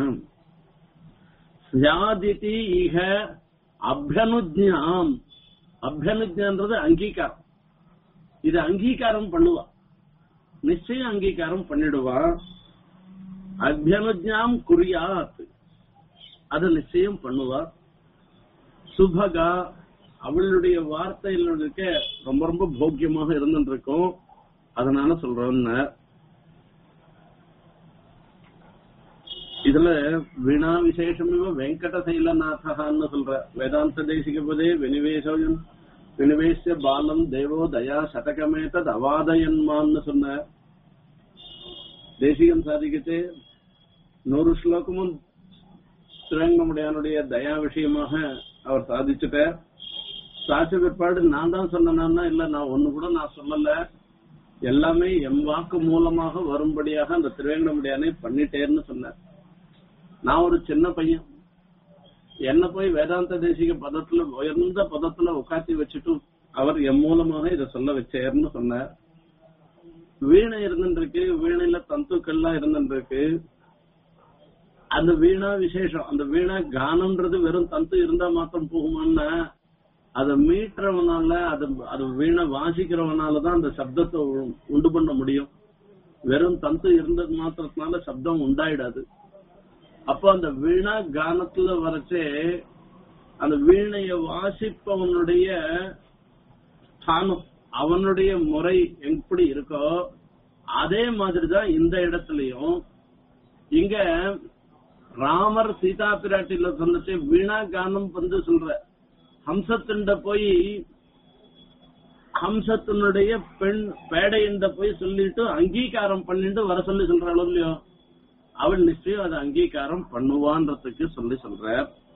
சியாதிதி இக அபியனுஜாம் அபியனுஜன்றது அங்கீகாரம் இது அங்கீகாரம் பண்ணுவா நிச்சயம் அங்கீகாரம் பண்ணிடுவா அபியனுஜாம் குறியாத் அது நிச்சயம் பண்ணுவா சுபகா அவளுடைய வார்த்தையில இருக்க ரொம்ப ரொம்ப போக்கியமாக இருந்துட்டு இருக்கும் அதனால சொல்றோம்னு இதுல வீணா விசேஷம் வெங்கட சைலநாதகான்னு சொல்ற வேதாந்த தேசிக பதே வினிவேசம் வினிவேசிய பாலம் தேவோ தயா சதகமேதத் அவாதயன்மான்னு சொன்ன தேசிகம் சாதிக்கிட்டு நூறு ஸ்லோகமும் திருவங்கமுடையானுடைய தயா விஷயமாக அவர் சாதிச்சுட்டார் சாட்சி பிற்பாடு நான் தான் சொன்னேன்னா இல்ல நான் ஒண்ணு கூட நான் சொல்லல எல்லாமே எம் வாக்கு மூலமாக வரும்படியாக அந்த திருவேங்கடமுடியானை பண்ணிட்டேன்னு சொன்னார் நான் ஒரு சின்ன பையன் என்ன போய் வேதாந்த தேசிக பதத்துல உயர்ந்த பதத்துல உட்காத்தி வச்சுட்டு அவர் எம் மூலமாக இதை சொல்ல வச்சார்னு சொன்னார் வீணை இருந்துருக்கு வீணையில தந்துக்கள்லாம் இருந்துருக்கு அந்த வீணா விசேஷம் அந்த வீணா கானம்ன்றது வெறும் தந்து இருந்தா மாத்திரம் போகுமான்னா அதை மீட்டுறவனால அது அது வீணை வாசிக்கிறவனாலதான் அந்த சப்தத்தை உ- உண்டு பண்ண முடியும் வெறும் தந்து இருந்தது மாத்திரத்தினால சப்தம் உண்டாயிடாது அப்போ அந்த வீணா கானத்துல வரைச்சே அந்த வீணைய வாசிப்பவனுடைய ஸ்தானம் அவனுடைய முறை எப்படி இருக்கோ அதே மாதிரிதான் இந்த இடத்துலயும் இங்க ராமர் சீதா பிராட்டில சொன்னச்சு வீணா கானம் வந்து சொல்ற ஹம்சத்திண்ட போய் ஹம்சத்தினுடைய பெண் பேடையிண்ட போய் சொல்லிட்டு அங்கீகாரம் பண்ணிட்டு வர சொல்லி சொல்றாளோ இல்லையோ அவள் நிச்சயம் அதை அங்கீகாரம் பண்ணுவான்றதுக்கு சொல்லி சொல்ற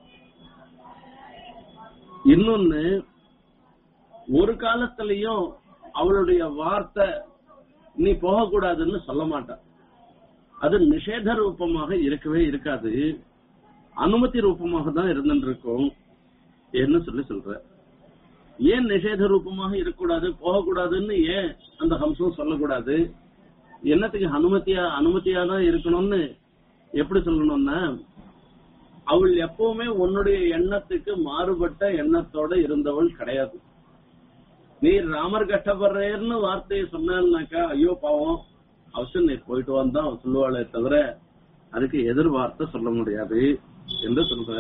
இன்னொன்னு ஒரு காலத்திலையும் அவளுடைய வார்த்தை நீ போகக்கூடாதுன்னு சொல்ல மாட்டா அது நிஷேத ரூபமாக இருக்கவே இருக்காது அனுமதி ரூபமாக தான் இருந்துட்டு இருக்கும் என்ன சொல்லி சொல்ற ஏன் நிஷேத ரூபமாக இருக்கக்கூடாது போகக்கூடாதுன்னு ஏன் அந்த ஹம்சம் சொல்லக்கூடாது என்னத்துக்கு அனுமதியா அனுமதியா தான் இருக்கணும்னு எப்படி சொல்லணும்னா அவள் எப்பவுமே உன்னுடைய எண்ணத்துக்கு மாறுபட்ட எண்ணத்தோட இருந்தவள் கிடையாது நீ ராமர் கஷ்டப்படுறேன்னு வார்த்தையை சொன்னாக்கா ஐயோ பாவம் அவசியம் நீ போயிட்டு வந்தா அவன் சொல்லுவாளே தவிர அதுக்கு எதிர் வார்த்தை சொல்ல முடியாது என்று சொல்ற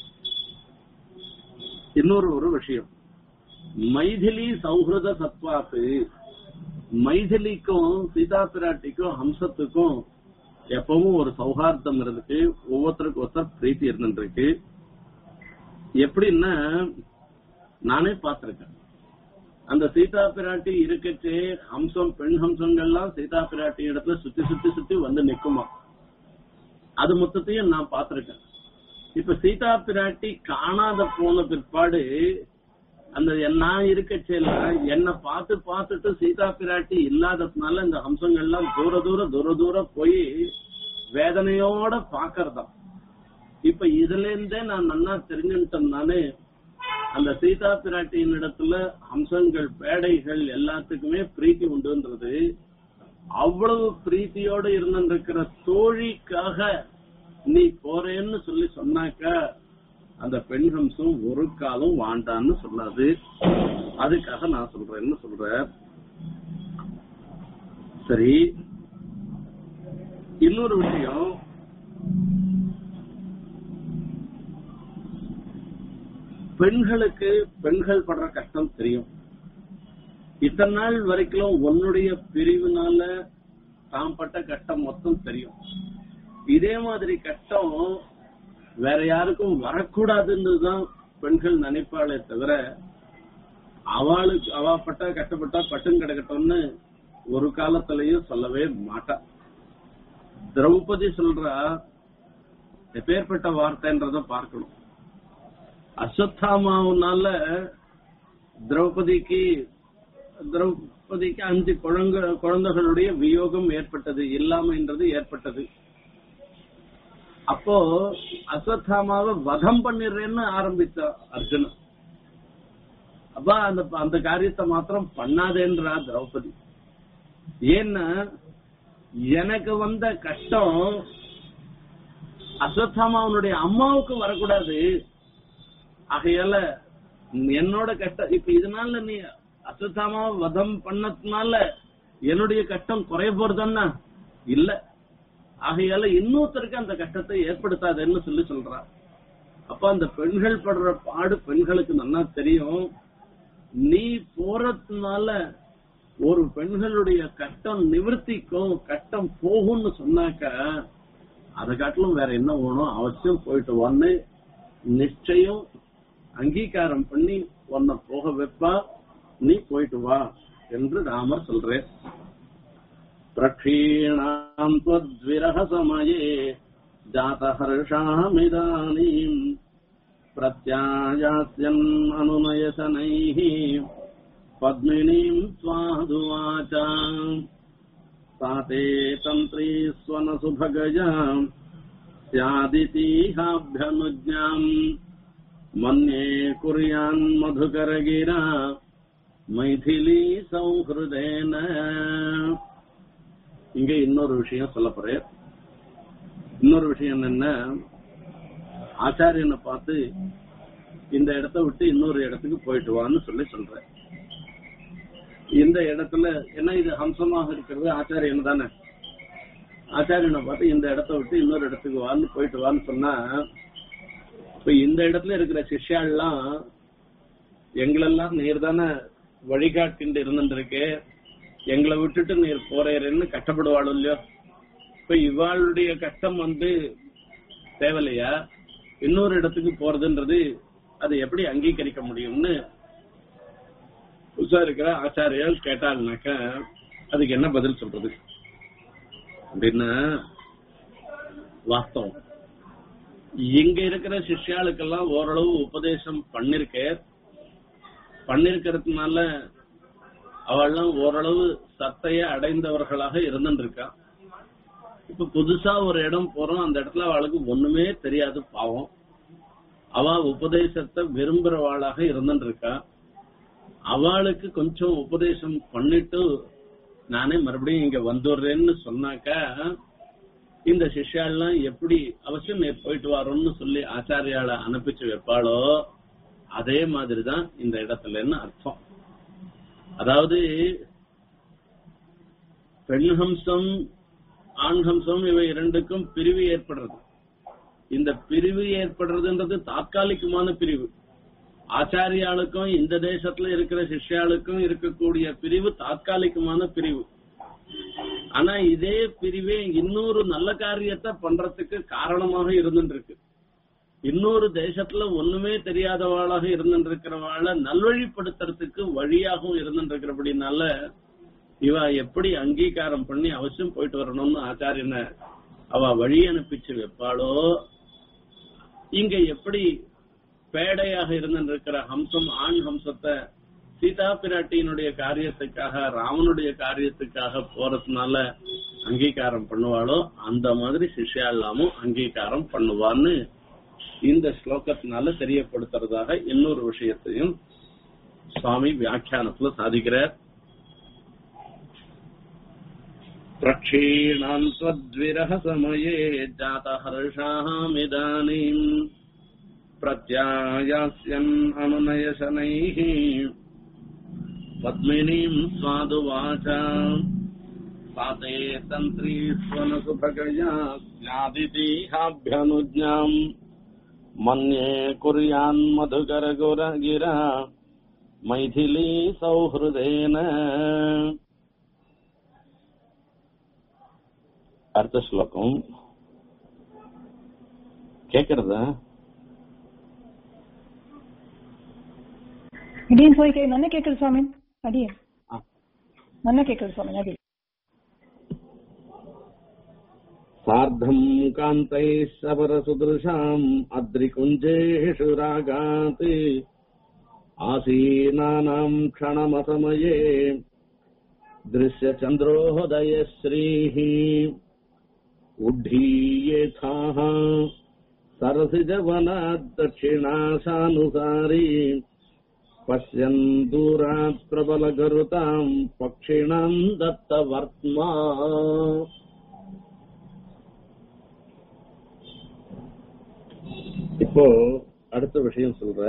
இன்னொரு ஒரு விஷயம் மைதிலி சௌஹிருத சத்வாத்து மைதிலிக்கும் சீதா பிராட்டிக்கும் ஹம்சத்துக்கும் எப்பவும் ஒரு சௌஹார்தம் இருக்கு ஒவ்வொருத்தருக்கு ஒருத்தர் பிரீத்தி இருந்துருக்கு எப்படின்னா நானே பார்த்திருக்கேன் அந்த சீதா பிராட்டி இருக்கச்சே ஹம்சம் பெண் ஹம்சங்கள்லாம் சீதா பிராட்டி இடத்துல சுத்தி சுத்தி சுத்தி வந்து நிக்குமா அது மொத்தத்தையும் நான் பார்த்திருக்கேன் இப்ப சீதா பிராட்டி காணாத போன பிற்பாடு அந்த நான் இருக்கச்சேல என்ன பார்த்து பார்த்துட்டு சீதா பிராட்டி இல்லாததுனால இந்த ஹம்சங்கள்லாம் தூர தூர தூர தூர போய் வேதனையோட பாக்கறதா இப்ப இதுல இருந்தே நான் நன்னா தெரிஞ்சுட்டேன்னாலே அந்த சீதா பிராட்டியின் இடத்துல ஹம்சங்கள் பேடைகள் எல்லாத்துக்குமே பிரீத்தி உண்டுன்றது அவ்வளவு பிரீத்தியோட இருந்திருக்கிற தோழிக்காக நீ போறேன்னு சொல்லி சொன்னாக்க அந்த பெண் ஹம்சம் ஒரு காலம் வாண்டான்னு சொல்லாது அதுக்காக நான் சொல்றேன்னு சொல்றேன் சரி இன்னொரு விஷயம் பெண்களுக்கு பெண்கள் படுற கஷ்டம் தெரியும் இத்தனை நாள் வரைக்கும் உன்னுடைய பிரிவுனால தாம் பட்ட கஷ்டம் மொத்தம் தெரியும் இதே மாதிரி கஷ்டம் வேற யாருக்கும் வரக்கூடாதுன்னு தான் பெண்கள் நினைப்பாளே தவிர அவளுக்கு அவ பட்டா கஷ்டப்பட்டா பட்டும் கிடக்கட்டும்னு ஒரு காலத்திலயும் சொல்லவே மாட்டா திரௌபதி சொல்றா எப்பேற்பட்ட வார்த்தைன்றத பார்க்கணும் அஸ்வத்தாமாவுனால திரௌபதிக்கு திரௌபதிக்கு அஞ்சு குழந்தை குழந்தைகளுடைய வியோகம் ஏற்பட்டது இல்லாமைன்றது ஏற்பட்டது அப்போ அஸ்வத்தாமாவை வதம் பண்ணிடுறேன்னு ஆரம்பிச்சா அர்ஜுனன் அப்ப அந்த அந்த காரியத்தை மாத்திரம் பண்ணாதேன்றா திரௌபதி ஏன்னா எனக்கு வந்த கஷ்டம் அஸ்வத்தாமாவனுடைய அம்மாவுக்கு வரக்கூடாது ஆகையால என்னோட கஷ்டம் இப்ப இதனால நீ அஸ்வத்தாமாவை வதம் பண்ணதுனால என்னுடைய கஷ்டம் குறைய போறதுன்னா இல்ல ஆகையால இன்னொருத்தருக்கு அந்த கஷ்டத்தை ஏற்படுத்தாதுன்னு சொல்லி சொல்றா அப்ப அந்த பெண்கள் படுற பாடு பெண்களுக்கு நல்லா தெரியும் நீ போறதுனால ஒரு பெண்களுடைய கஷ்டம் நிவர்த்திக்கும் கஷ்டம் போகும்னு சொன்னாக்க அதை காட்டிலும் வேற என்ன வேணும் அவசியம் போயிட்டு வந்து நிச்சயம் அங்கீகாரம் பண்ணி உன்னை போக வைப்பா நீ போயிட்டு வா என்று ராமர் சொல்றேன் பிரக்ஷீணாம் त्वद्विरह समये जातहर्षामिदानीम् प्रत्यायास्यन् अनुनयशनैः पद्मिनीम् स्वादुवाच सा ते तन्त्री स्वनसुभगजा स्यादितीहाभ्यनुज्ञाम् मन्ये कुर्यान्मधुकरगिरा மைதிலி சௌஹிருதேன இங்க இன்னொரு விஷயம் சொல்ல போறேன் இன்னொரு விஷயம் என்ன ஆச்சாரியனை பார்த்து இந்த இடத்த விட்டு இன்னொரு இடத்துக்கு போயிட்டு வான்னு சொல்லி சொல்றேன் இந்த இடத்துல என்ன இது ஹம்சமாக இருக்கிறது ஆச்சாரியன் தானே ஆச்சாரியனை பார்த்து இந்த இடத்த விட்டு இன்னொரு இடத்துக்கு வான்னு போயிட்டு வான்னு சொன்னா இப்ப இந்த இடத்துல இருக்கிற சிஷ்யாள்லாம் எங்களெல்லாம் நீர் தானே வழிகாட்டிண்டு இருந்துருக்கு எங்களை விட்டுட்டு நீர் போறேன்னு கஷ்டப்படுவாள் இல்லையோ இப்ப இவாளுடைய கஷ்டம் வந்து தேவையில்லையா இன்னொரு இடத்துக்கு போறதுன்றது அது எப்படி அங்கீகரிக்க முடியும்னு புதுசா இருக்கிற ஆச்சாரியால் கேட்டாங்கனாக்க அதுக்கு என்ன பதில் சொல்றது அப்படின்னா வாஸ்தவம் இங்க இருக்கிற சிஷ்யாளுக்கெல்லாம் ஓரளவு உபதேசம் பண்ணிருக்க பண்ணிருக்கிறதுனால அவள்லாம் ஓரளவு சத்தைய அடைந்தவர்களாக இருந்துருக்கா இப்ப புதுசா ஒரு இடம் போறோம் அந்த இடத்துல அவளுக்கு ஒண்ணுமே தெரியாது பாவம் அவ உபதேசத்தை விரும்புறவாளாக இருந்துருக்கா அவளுக்கு கொஞ்சம் உபதேசம் பண்ணிட்டு நானே மறுபடியும் இங்க வந்துடுறேன்னு சொன்னாக்கா இந்த சிஷ்யாலாம் எப்படி அவசியம் நீ போயிட்டு வரோம்னு சொல்லி ஆச்சாரியால அனுப்பிச்சு வைப்பாளோ அதே மாதிரிதான் இந்த இடத்துலன்னு அர்த்தம் அதாவது பெண் ஹம்சம் ஆண் ஹம்சம் இவை இரண்டுக்கும் பிரிவு ஏற்படுறது இந்த பிரிவு ஏற்படுறதுன்றது தாற்காலிகமான பிரிவு ஆச்சாரியாளுக்கும் இந்த தேசத்துல இருக்கிற சிஷ்யாளுக்கும் இருக்கக்கூடிய பிரிவு தாற்காலிகமான பிரிவு ஆனா இதே பிரிவே இன்னொரு நல்ல காரியத்தை பண்றதுக்கு காரணமாக இருந்துட்டு இருக்கு இன்னொரு தேசத்துல ஒண்ணுமே தெரியாதவாளாக இருந்துட்டு இருக்கிறவாள நல்வழிப்படுத்துறதுக்கு வழியாகவும் இருந்துட்டு இருக்கிறபடினால இவ எப்படி அங்கீகாரம் பண்ணி அவசியம் போயிட்டு வரணும்னு ஆச்சாரியனை அவ வழி அனுப்பிச்சு வைப்பாளோ இங்க எப்படி பேடையாக இருந்திருக்கிற ஹம்சம் ஆண் ஹம்சத்தை சீதா பிராட்டியினுடைய காரியத்துக்காக ராமனுடைய காரியத்துக்காக போறதுனால அங்கீகாரம் பண்ணுவாளோ அந்த மாதிரி சிஷ்யா இல்லாமும் அங்கீகாரம் பண்ணுவான்னு இந்த ஸ்லோகத்தினால தெரியப்படுத்துறதாக இன்னொரு விஷயத்தையும் சுவாமி வியாக்கியானத்துல சாதிக்கிறார் प्रक्षीणान् त्वद्विरह समये जातहर्षामिदानीम् प्रत्यायास्यन् अनुनयशनैः पद्मिनीम् स्वादुवाच सा ते तन्त्री स्वनसुभगया ज्ञादितीहाभ्यनुज्ञाम् मन्ये कुर्यान्मधुकरगुरगिरा मैथिली सौहृदेन அடுத்த ஸ்லோகம் கேக்குறதா ಅಡಿಯನ್ ಹೋಗಿ ಕೇ- ನನ್ನ ಕೇಕಲ್ ಸ್ವಾಮಿ ಅಡಿಯನ್ ஆ. ನನ್ನ ಕೇಕಲ್ ಸ್ವಾಮಿ ಅಡಿ सार्धम् कान्तैः सबरसुदृशाम् अद्रिकुञ्जेषु रागात् आसीनानाम् क्षणमसमये दृश्यचन्द्रोदयश्रीः उड्ढीयेथाः सरसिजवनात् दक्षिणाशानुसारी पश्यन् दूरात् प्रबलगरुताम् पक्षिणाम् दत्तवर्त्मा இப்போ அடுத்த விஷயம் சொல்ற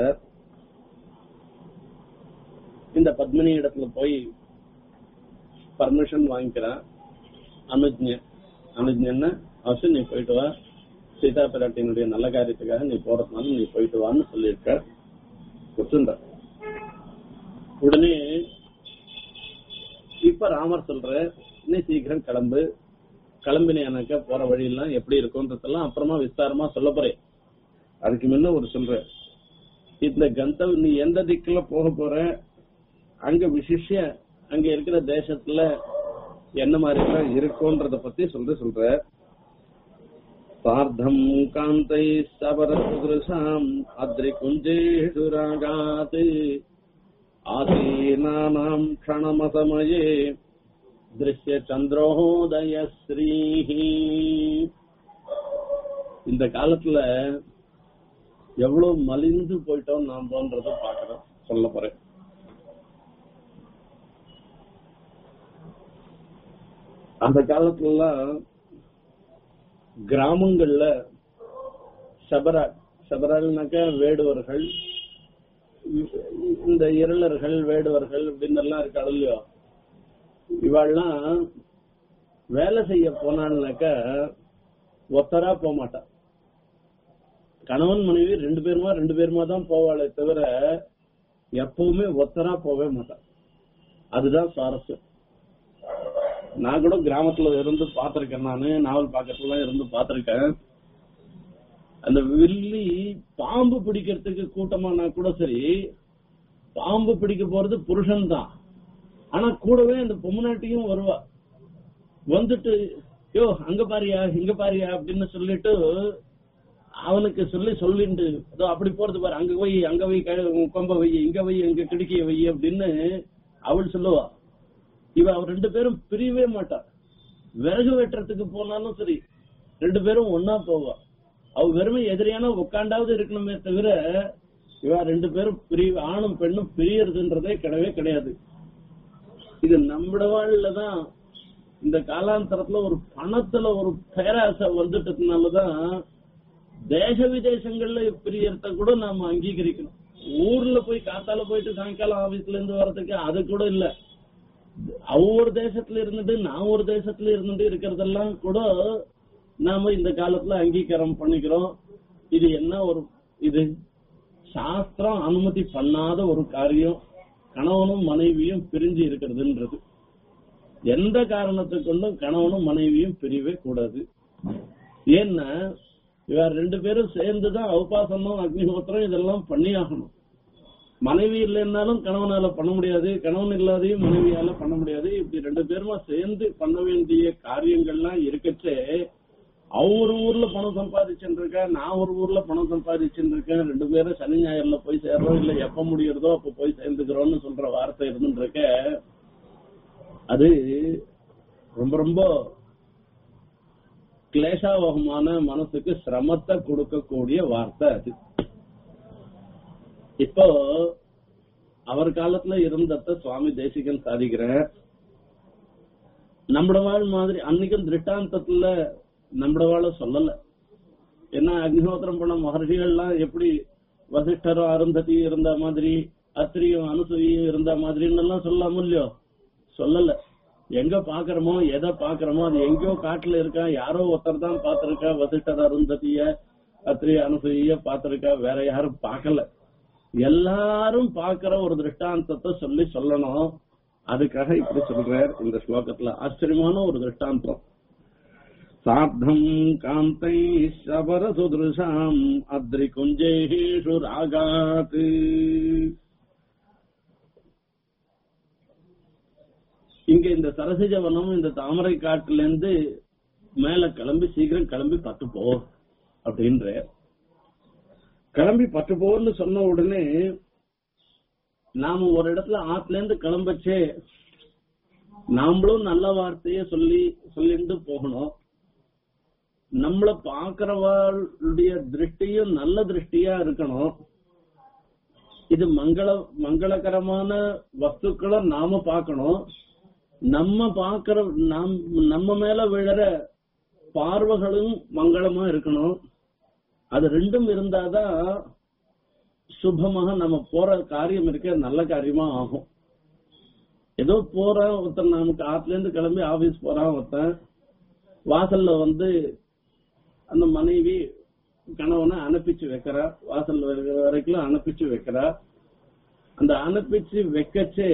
இந்த பத்மினி இடத்துல போய் பர்மிஷன் வாங்கிக்கிறான் அனுஜ்ஞ அனுஜ்ஞன்னா அவசியம் நீ போயிட்டு வா சீதா பிராட்டியினுடைய நல்ல காரியத்துக்காக நீ போறதுனால நீ போயிட்டு வான்னு சொல்லியிருக்க ஒத்துண்ட உடனே இப்ப ராமர் சொல்ற நீ சீக்கிரம் கிளம்பு கிளம்பினேனாக்க போற வழியெல்லாம் எப்படி இருக்கும்ன்றதெல்லாம் அப்புறமா விஸ்தாரமா சொல்ல போறேன் அதுக்கு முன்ன ஒரு சொல்ற இந்த கந்தவ் நீ எந்த திக்குல போக போற அங்க விசிஷ்ய அங்க இருக்கிற தேசத்துல என்ன மாதிரி எல்லாம் இருக்கும்ன்றத பத்தி சொல்ற சொல்ற சார்த்தம் காந்தை சபரசுதிருஷாம் அத்ரி குஞ்சேஷு ராகாத் ஆசீனானாம் க்ஷணமசமயே திருஷ்ய சந்திரோதய ஸ்ரீஹி இந்த காலத்துல எவ்வளவு மலிந்து போயிட்டோம் நாமன்றத பாக்குறோம் சொல்ல போறேன் அந்த காலத்துல கிராமங்கள்ல சபரா சபரால்னாக்க வேடுவர்கள் இந்த இருளர்கள் வேடுவர்கள் அப்படின்னு எல்லாம் இருக்காள் இல்லையோ இவாள்லாம் வேலை செய்ய போனான்னாக்க ஒத்தரா போக மாட்டா கணவன் மனைவி ரெண்டு பேருமா ரெண்டு பேருமா தான் போவாளே தவிர எப்பவுமே ஒத்தரா போகவே மாட்டா அதுதான் சுவாரஸ்யம் நான் கூட கிராமத்துல இருந்து பாத்திருக்கேன் நானு நாவல் பாக்கத்துல இருந்து பாத்திருக்கேன் அந்த வில்லி பாம்பு பிடிக்கிறதுக்கு கூட்டமானா கூட சரி பாம்பு பிடிக்க போறது புருஷன் தான் ஆனா கூடவே அந்த பொம்மநாட்டியும் வருவா வந்துட்டு யோ அங்க பாரியா இங்க பாரியா அப்படின்னு சொல்லிட்டு அவனுக்கு சொல்லி சொல்லிட்டு அதோ அப்படி போறது பாரு அங்க வை அங்க வை க- கொம்ப வை இங்க வை இங்க கிடுக்கிய வை அப்படின்னு அவள் சொல்லுவா இவ அவ ரெண்டு பேரும் பிரியவே மாட்டா விறகு வெட்டுறதுக்கு போனாலும் சரி ரெண்டு பேரும் ஒன்னா போவா அவ வெறுமை எதிரியான உட்காண்டாவது இருக்கணுமே தவிர இவ ரெண்டு பேரும் பிரிய ஆணும் பெண்ணும் பிரியறதுன்றதே கிடையவே கிடையாது இது நம்மட வாழ்ல தான் இந்த காலாந்தரத்துல ஒரு பணத்துல ஒரு பேராசை வந்துட்டதுனாலதான் தேச விதேசங்கள்ல பிரியறத கூட நாம அங்கீகரிக்கணும் ஊர்ல போய் காத்தால போயிட்டு சாயங்காலம் ஆபீஸ்ல இருந்து வர்றதுக்கு அது கூட இல்ல அவ ஒரு தேசத்துல இருந்துட்டு நான் ஒரு தேசத்துல இருந்துட்டு இருக்கிறதெல்லாம் கூட நாம இந்த காலத்துல அங்கீகாரம் பண்ணிக்கிறோம் இது என்ன ஒரு இது சாஸ்திரம் அனுமதி பண்ணாத ஒரு காரியம் கணவனும் மனைவியும் பிரிஞ்சு இருக்கிறதுன்றது எந்த காரணத்தை கொண்டும் கணவனும் மனைவியும் பிரியவே கூடாது ஏன்னா இவர் ரெண்டு பேரும் சேர்ந்துதான் உபாசனம் அக்னிஹோத்திரம் இதெல்லாம் பண்ணி ஆகணும் மனைவி இல்லைன்னாலும் கணவனால பண்ண முடியாது கணவன் இல்லாதையும் மனைவியால பண்ண முடியாது இப்படி ரெண்டு பேருமா சேர்ந்து பண்ண வேண்டிய காரியங்கள்லாம் இருக்கச்சே அவ ஒரு ஊர்ல பணம் சம்பாதிச்சுட்டு இருக்கா நான் ஒரு ஊர்ல பணம் சம்பாதிச்சுட்டு இருக்கேன் ரெண்டு பேரும் சனி ஞாயிறுல போய் சேர்றோம் இல்ல எப்ப முடியறதோ அப்ப போய் சேர்ந்துக்கிறோம்னு சொல்ற வார்த்தை இருந்துட்டு இருக்க அது ரொம்ப ரொம்ப கிளேஷாவகமான மனசுக்கு சிரமத்தை கொடுக்கக்கூடிய வார்த்தை அது இப்போ அவர் காலத்துல இருந்தத சுவாமி தேசிகன் சாதிக்கிற நம்மட வாழ் மாதிரி அன்னைக்கும் திருஷ்டாந்தத்துல நம்மட வாழ சொல்லல ஏன்னா அக்னிஹோத்திரம் பண்ண மகர்ஷிகள்லாம் எப்படி வசிஷ்டரும் அருந்ததி இருந்த மாதிரி அத்திரியும் அனுசூயும் இருந்த மாதிரின்னு எல்லாம் சொல்லாம இல்லையோ சொல்லல எங்க பாக்குறோமோ எதை பாக்குறோமோ அது எங்கேயோ காட்டுல இருக்கா யாரோ ஒருத்தர் தான் பாத்திருக்கா வசிஷ்டர் அருந்ததிய அத்திரிய அனுசூய பாத்திருக்கா வேற யாரும் பார்க்கல எல்லாரும் பாக்குற ஒரு திருஷ்டாந்தத்தை சொல்லி சொல்லணும் அதுக்காக இப்படி சொல்றார் இந்த ஸ்லோகத்துல ஆச்சரியமான ஒரு திருஷ்டாந்தம் சார்த்தம் காந்தை சபர சுதிருஷாம் அத்ரி குஞ்சேஷு ராகாத் இங்க இந்த சரசிஜ வனம் இந்த தாமரை காட்டுல இருந்து மேல கிளம்பி சீக்கிரம் கிளம்பி பத்து போ அப்படின்ற கிளம்பி பத்து போன்னு சொன்ன உடனே நாம ஒரு இடத்துல ஆத்துல இருந்து கிளம்பச்சே நாமளும் நல்ல வார்த்தைய சொல்லி சொல்லிட்டு போகணும் நம்மள பாக்குறவாளுடைய திருஷ்டியும் நல்ல திருஷ்டியா இருக்கணும் இது மங்கள மங்களகரமான வஸ்துக்களை நாம பார்க்கணும் நம்ம பாக்குற நம் நம்ம மேல விழற பார்வைகளும் மங்களமா இருக்கணும் அது ரெண்டும் இருந்தாதான் சுபமாக நம்ம போற காரியம் இருக்க நல்ல காரியமா ஆகும் ஏதோ போறான் ஒருத்தன் நமக்கு ஆத்துல இருந்து கிளம்பி ஆபீஸ் போறான் ஒருத்தன் வாசல்ல வந்து அந்த மனைவி கணவனை அனுப்பிச்சு வைக்கிறா வாசல் வர- வரைக்கும் அனுப்பிச்சு வைக்கிறா அந்த அனுப்பிச்சு வைக்கச்சே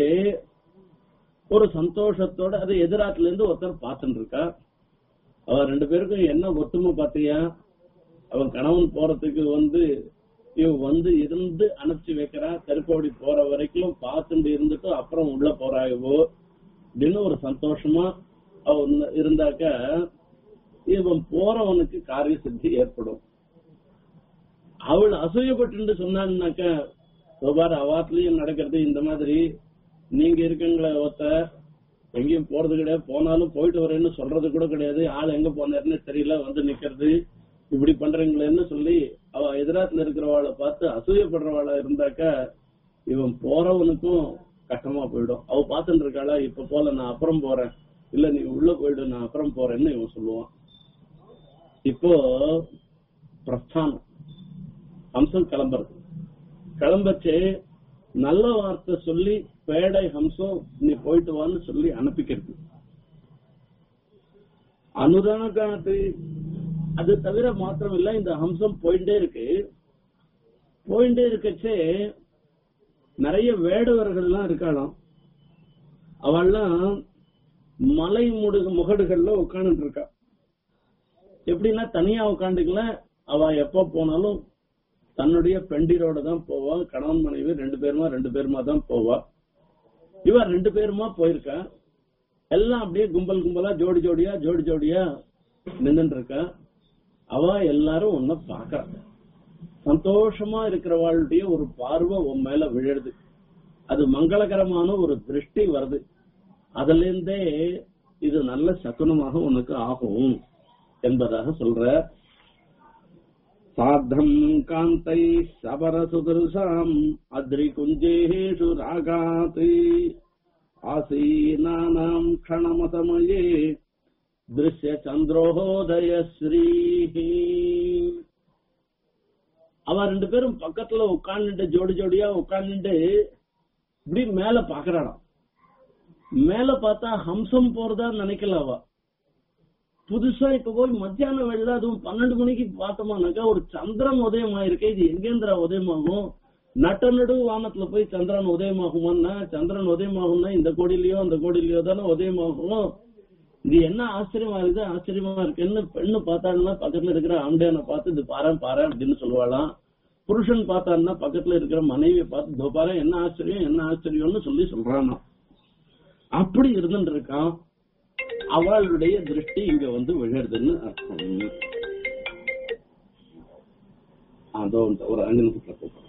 ஒரு சந்தோஷத்தோட அது எதிராத்துல இருந்து ஒருத்தர் பார்த்துட்டு இருக்கா அவ ரெண்டு பேருக்கும் என்ன ஒத்துமை பாத்தியா அவன் கணவன் போறதுக்கு வந்து இவ வந்து இருந்து அனுப்பிச்சு வைக்கிறா தெருக்கோடி போற வரைக்கும் பார்த்துட்டு இருந்துட்டு அப்புறம் உள்ள போறாயவோ அப்படின்னு ஒரு சந்தோஷமா அவ உன்ன- இருந்தாக்க இவன் போறவனுக்கு காரிய சித்தி ஏற்படும் அவள் அசூயப்பட்டு சொன்னான்னாக்க பாரு அவாத்துலயும் நடக்கிறது இந்த மாதிரி நீங்க இருக்கீங்களே ஒத்த எங்கேயும் போறது கிடையாது போனாலும் போயிட்டு வரேன்னு சொல்றது கூட கிடையாது ஆள் எங்க போனாருன்னு தெரியல வந்து நிக்கிறது இப்படி பண்றீங்களேன்னு சொல்லி அவ எதிராத்துல இருக்கிறவாளை பார்த்து அசூயப்படுறவாளா இருந்தாக்க இவன் போறவனுக்கும் கஷ்டமா போயிடும் அவ பார்த்துட்டு இருக்காளா இப்ப போல நான் அப்புறம் போறேன் இல்ல நீ உள்ள போயிடு நான் அப்புறம் போறேன்னு இவன் சொல்லுவான் இப்போ பிரஸ்தானம் ஹம்சம் கிளம்புறது கிளம்பச்சு நல்ல வார்த்தை சொல்லி பேடை ஹம்சம் நீ போயிட்டு வான்னு சொல்லி அனுப்பிக்கிறது அனுராகாத்து அது தவிர மாத்திரம் இல்ல இந்த ஹம்சம் போயிட்டே இருக்கு போயிட்டே இருக்கச்சே நிறைய வேடுவர்கள் எல்லாம் இருக்காளாம் அவள்லாம் மலை முடு முகடுகள்ல உட்காந்துட்டு இருக்கா எப்படின்னா தனியா உட்காந்துக்கல அவ எப்ப போனாலும் தன்னுடைய பெண்டிரோட தான் போவா கணவன் மனைவி ரெண்டு பேருமா ரெண்டு பேருமா தான் போவா இவ ரெண்டு பேருமா போயிருக்கா எல்லாம் அப்படியே கும்பல் கும்பலா ஜோடி ஜோடியா ஜோடி ஜோடியா நின்னுட்டு இருக்கா அவ எல்லாரும் உன்னை பாக்குறா சந்தோஷமா இருக்கிறவாளுடைய ஒரு பார்வை உன் மேல விழுது அது மங்களகரமான ஒரு திருஷ்டி வருது அதுல இருந்தே இது நல்ல சகுனமாக உனக்கு ஆகும் என்பதாக சொல்ற சாத்தம் காந்தை சபர சுதர்சாம் அத்ரி குஞ்சேஷு ராகாத் ஆசீனானாம் க்ஷணமசமயே திருஷ்ய சந்திரோதய ஸ்ரீஹி அவ ரெண்டு பேரும் பக்கத்துல உட்கார்ந்துட்டு ஜோடி ஜோடியா உட்கார்ந்துட்டு இப்படி மேல பாக்குறாளாம் மேல பார்த்தா ஹம்சம் போறதா நினைக்கல அவ புதுசா இப்ப போய் மத்தியான வேலை அதுவும் பன்னெண்டு மணிக்கு பார்த்தோமானாக்கா ஒரு சந்திரன் உதயமாயிருக்கு இது எங்கேந்திரா உதயமாகும் நட்ட நடு வானத்துல போய் சந்திரன் உதயமாகுமான்னா சந்திரன் உதயமாகும்னா இந்த கோடியிலயோ அந்த கோடியிலயோ தானே உதயமாகும் இது என்ன ஆச்சரியமா இருக்குது ஆச்சரியமா இருக்குன்னு பெண்ணு பார்த்தாங்கன்னா பக்கத்துல இருக்கிற ஆண்டையான பார்த்து இது பாரு பாரு அப்படின்னு சொல்லுவாளாம் புருஷன் பார்த்தான்னா பக்கத்துல இருக்கிற மனைவியை பார்த்து இதோ பாரு என்ன ஆச்சரியம் என்ன ஆச்சரியம்னு சொல்லி சொல்றானா அப்படி இருந்துட்டு இருக்கான் அவளுடைய திருஷ்டி இங்க வந்து விழுறதுன்னு அர்த்தம் அதோ இந்த ஒரு அஞ்சு நிமிஷத்துல கூப்பிடுறேன்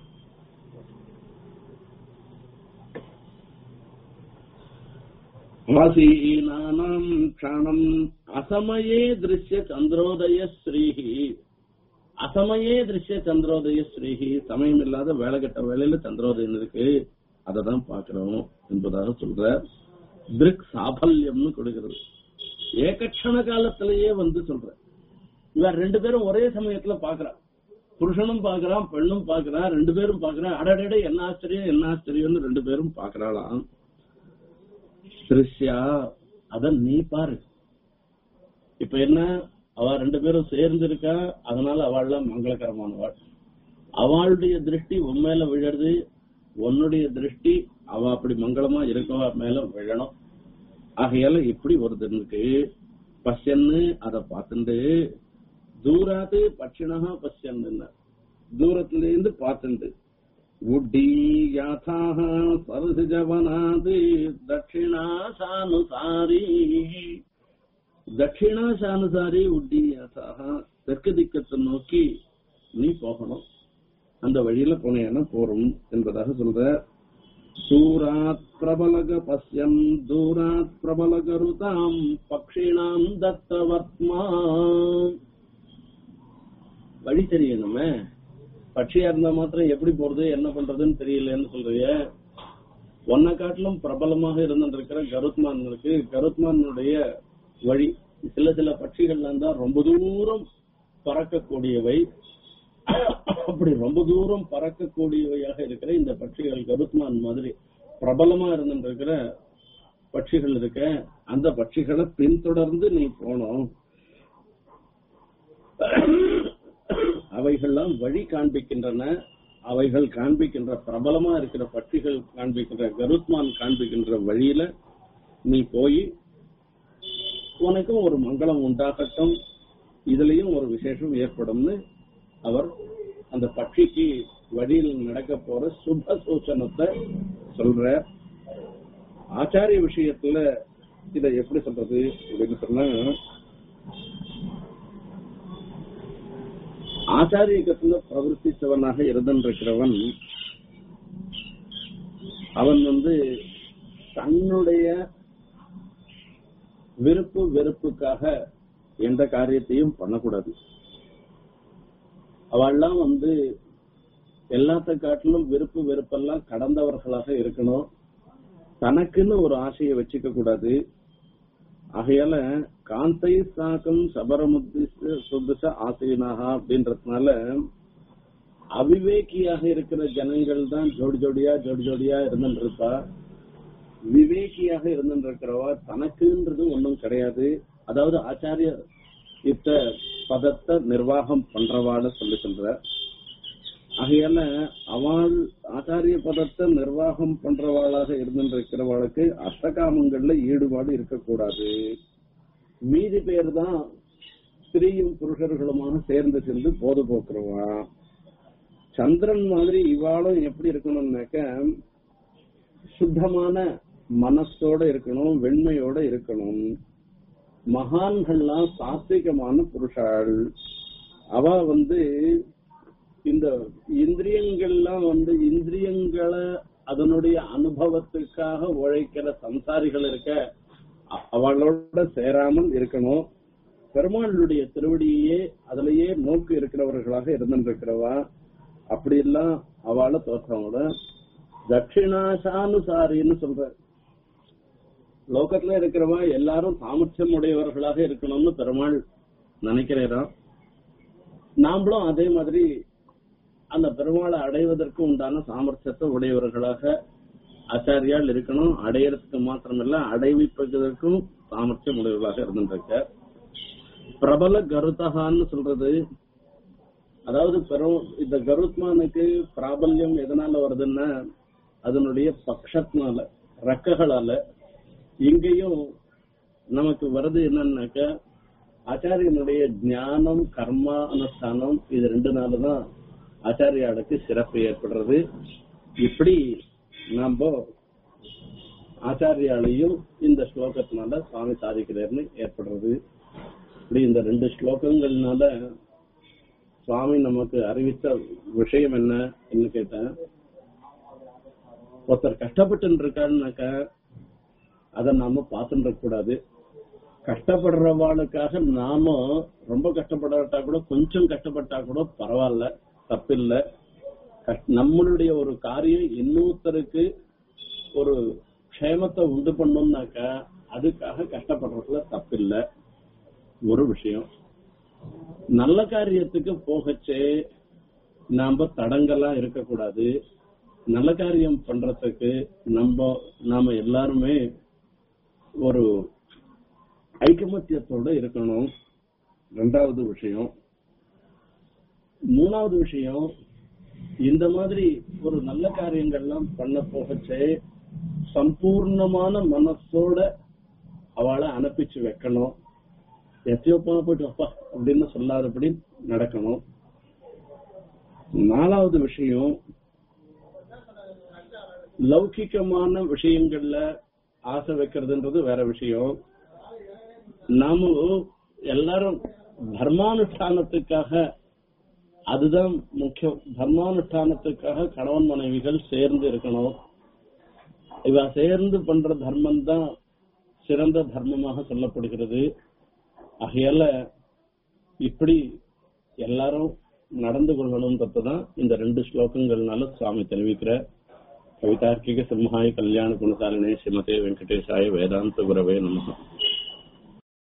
ஆசீனானாம் க்ஷணம் அசமயே திருஷ்ய சந்திரோதய ஸ்ரீஹி அசமயே திருஷ்ய சந்திரோதய ஸ்ரீஹி சமயம் இல்லாத வேலை கட்ட வேலையில சந்திரோதயம் இருக்கு அதை தான் பாக்குறோம் என்பதாக சொல்ற திருக் சாபல்யம்னு கொடுக்கிறது ஏகக்ஷண காலத்திலேயே வந்து சொல்ற இவர் ரெண்டு பேரும் ஒரே சமயத்துல பாக்குறா புருஷனும் பாக்குறான் பெண்ணும் பாக்குறா ரெண்டு பேரும் பாக்குறா அடடட என்ன ஆச்சரியம் என்ன ஆச்சரியம்னு ரெண்டு பேரும் பாக்குறாளாம் திருஷ்யா அத நீ பாரு இப்ப என்ன அவ ரெண்டு பேரும் சேர்ந்து இருக்கா அதனால அவள்லாம் மங்களகரமானவாள் அவளுடைய திருஷ்டி உன் மேல விழறது உன்னுடைய திருஷ்டி அவ அப்படி மங்களமா இருக்கவா மேல விழணும் ஆகையால இப்படி ஒரு இருக்கு பஷ்யன்னு அத பார்த்துட்டு தூராத்து பட்சிணா பஷ்யன்னு தூரத்துல இருந்து பார்த்துட்டு உட்டீயாதாக சரசிஜவனாது தட்சிணாசானுசாரி தட்சிணாசானுசாரி உட்டீயாதாக தெற்கு திக்கத்தை நோக்கி நீ போகணும் அந்த வழியில போனேன்னா போறோம் என்பதாக சொல்ற தூராத் பிரபலக பசியம் தூராத் பிரபலகருதாம் பக்ஷிணாம் தத்தவர்த்மா வழி தெரியணுமே பட்சியா இருந்தா மாத்திரம் எப்படி போறது என்ன பண்றதுன்னு தெரியலன்னு சொல்றீங்க ஒன்ன காட்டிலும் பிரபலமாக இருந்திருக்கிற கருத்மான்களுக்கு கருத்மானுடைய வழி சில சில பட்சிகள்லாம் தான் ரொம்ப தூரம் பறக்கக்கூடியவை அப்படி ரொம்ப தூரம் பறக்கக்கூடியவையாக இருக்கிற இந்த பட்சிகள் கருத்மான் மாதிரி பிரபலமா இருந்திருக்கிற பட்சிகள் இருக்க அந்த பட்சிகளை பின்தொடர்ந்து நீ போனோம் அவைகள்லாம் வழி காண்பிக்கின்றன அவைகள் காண்பிக்கின்ற பிரபலமா இருக்கிற பட்சிகள் காண்பிக்கின்ற கருத்மான் காண்பிக்கின்ற வழியில நீ போய் உனக்கும் ஒரு மங்களம் உண்டாகட்டும் இதுலயும் ஒரு விசேஷம் ஏற்படும்னு அவர் அந்த பட்சிக்கு வழியில் நடக்க போற சுப சூச்சனத்தை சொல்ற ஆச்சாரிய விஷயத்துல இத எப்படி சொல்றது அப்படின்னு சொன்னா ஆச்சாரியகத்துல பிரவர்த்தித்தவனாக இருந்திருக்கிறவன் அவன் வந்து தன்னுடைய விருப்பு வெறுப்புக்காக எந்த காரியத்தையும் பண்ணக்கூடாது அவெல்லாம் வந்து எல்லாத்த காட்டிலும் விருப்பு வெறுப்பெல்லாம் கடந்தவர்களாக இருக்கணும் தனக்குன்னு ஒரு ஆசையை வச்சுக்க கூடாது ஆகையால காந்தை சாக்கம் சபரமுத்தி சுத்தச ஆசையினாக அப்படின்றதுனால அவிவேக்கியாக இருக்கிற ஜனங்கள் தான் ஜோடி ஜோடியா ஜோடி ஜோடியா இருந்துட்டு இருப்பா விவேக்கியாக இருந்துட்டு இருக்கிறவா தனக்குன்றது ஒன்றும் கிடையாது அதாவது ஆச்சாரிய இத்த பதத்தை நிர்வாகம் பண்றவான்னு சொல்லி சொல்ற ஆகையால அவள் ஆச்சாரிய பதத்தை நிர்வாகம் பண்றவாளாக இருந்திருக்கிறவாளுக்கு அஷ்டகாமங்கள்ல ஈடுபாடு இருக்கக்கூடாது மீதி பேர் தான் ஸ்திரீயும் புருஷர்களுமாக சேர்ந்து சென்று போது போக்குறவா சந்திரன் மாதிரி இவாளும் எப்படி இருக்கணும்னாக்க சுத்தமான மனசோட இருக்கணும் வெண்மையோட இருக்கணும் மகான்கள்லாம் சாத்விகமான புருஷாள் அவ வந்து இந்த இந்திரியங்கள்லாம் வந்து இந்திரியங்களை அதனுடைய அனுபவத்துக்காக உழைக்கிற சம்சாரிகள் இருக்க அ- அவளோட சேராமல் இருக்கணும் பெருமாளுடைய திருவடியே அதிலேயே நோக்கு இருக்கிறவர்களாக இருந்திருக்கிறவா அப்படி எல்லாம் அவளை தோற்றவங்கள தட்சிணாசானுசாரின்னு சொல்ற லோகத்துல இருக்கிறவா எல்லாரும் சாமர்த்தியம் உடையவர்களாக இருக்கணும்னு பெருமாள் நினைக்கிறாராம் நாமளும் அதே மாதிரி அந்த பெருமாளை அடைவதற்கு உண்டான சாமர்த்தியத்தை உடையவர்களாக ஆச்சாரியால் இருக்கணும் அடையறதுக்கு மாத்திரமல்ல அடைவிப்பதற்கும் சாமர்த்தியம் உடையவர்களாக இருந்துருக்க பிரபல கருத்தகான்னு சொல்றது அதாவது பெரும் இந்த கருத்மானுக்கு பிராபல்யம் எதனால வருதுன்னா அதனுடைய பக்ஷத்தினால ரெக்கைகளால இங்கேயும் நமக்கு வருது என்னன்னாக்க ஆச்சாரியனுடைய ஞானம் கர்மா அனுஷ்டானம் இது ரெண்டு நாள் தான் ஆச்சாரியாளுக்கு சிறப்பு ஏற்படுறது இப்படி நாம ஆச்சாரியாலையும் இந்த ஸ்லோகத்தினால சுவாமி சாதிக்கிறார்னு ஏற்படுறது இப்படி இந்த ரெண்டு ஸ்லோகங்கள்னால சுவாமி நமக்கு அறிவித்த விஷயம் என்ன என்ன கேட்டேன் ஒருத்தர் கஷ்டப்பட்டு இருக்காருனாக்க அதை நாம பார்த்துட்டு இருக்க கூடாது கஷ்டப்படுறவாளுக்காக நாம ரொம்ப கஷ்டப்படாட்டா கூட கொஞ்சம் கஷ்டப்பட்டா கூட பரவாயில்ல தப்பில்ல கஷ்ட- நம்மளுடைய ஒரு காரியம் இன்னொருத்தருக்கு ஒரு க்ஷேமத்தை உண்டு பண்ணோம்னாக்கா அதுக்காக கஷ்டப்படுறதுல தப்பில்ல ஒரு விஷயம் நல்ல காரியத்துக்கு போகச்சே நாம தடங்கலா இருக்கக்கூடாது நல்ல காரியம் பண்றதுக்கு நம்ம நாம எல்லாருமே ஒரு ஐக்கமத்தியத்தோட இருக்கணும் ரெண்டாவது விஷயம் மூணாவது விஷயம் இந்த மாதிரி ஒரு நல்ல காரியங்கள்லாம் பண்ண போகச்சே சம்பூர்ணமான மனசோட அவளை அனுப்பிச்சு வைக்கணும் எத்தையோ போன போயிட்டு அப்பா அப்படின்னு சொல்லாதபடி நடக்கணும் நாலாவது விஷயம் லௌகிக்கமான விஷயங்கள்ல ஆசை வைக்கிறதுன்றது வேற விஷயம் நாம எல்லாரும் தர்மானுஷ்டானத்துக்காக அதுதான் முக்கியம் தர்மானுஷ்டானத்துக்காக கணவன் மனைவிகள் சேர்ந்து இருக்கணும் இவ சேர்ந்து பண்ற தர்மம் தான் சிறந்த தர்மமாக சொல்லப்படுகிறது ஆகையால இப்படி எல்லாரும் நடந்து கொள்ளணும்ன்றதுதான் இந்த ரெண்டு ஸ்லோகங்கள்னால சுவாமி தெரிவிக்கிற கவிதார்க்கிக சிம்ஹாய கல்யாண குணசாலினே ஸ்ரீமதே வெங்கடேசாய வேதாந்த குரவே நமகம்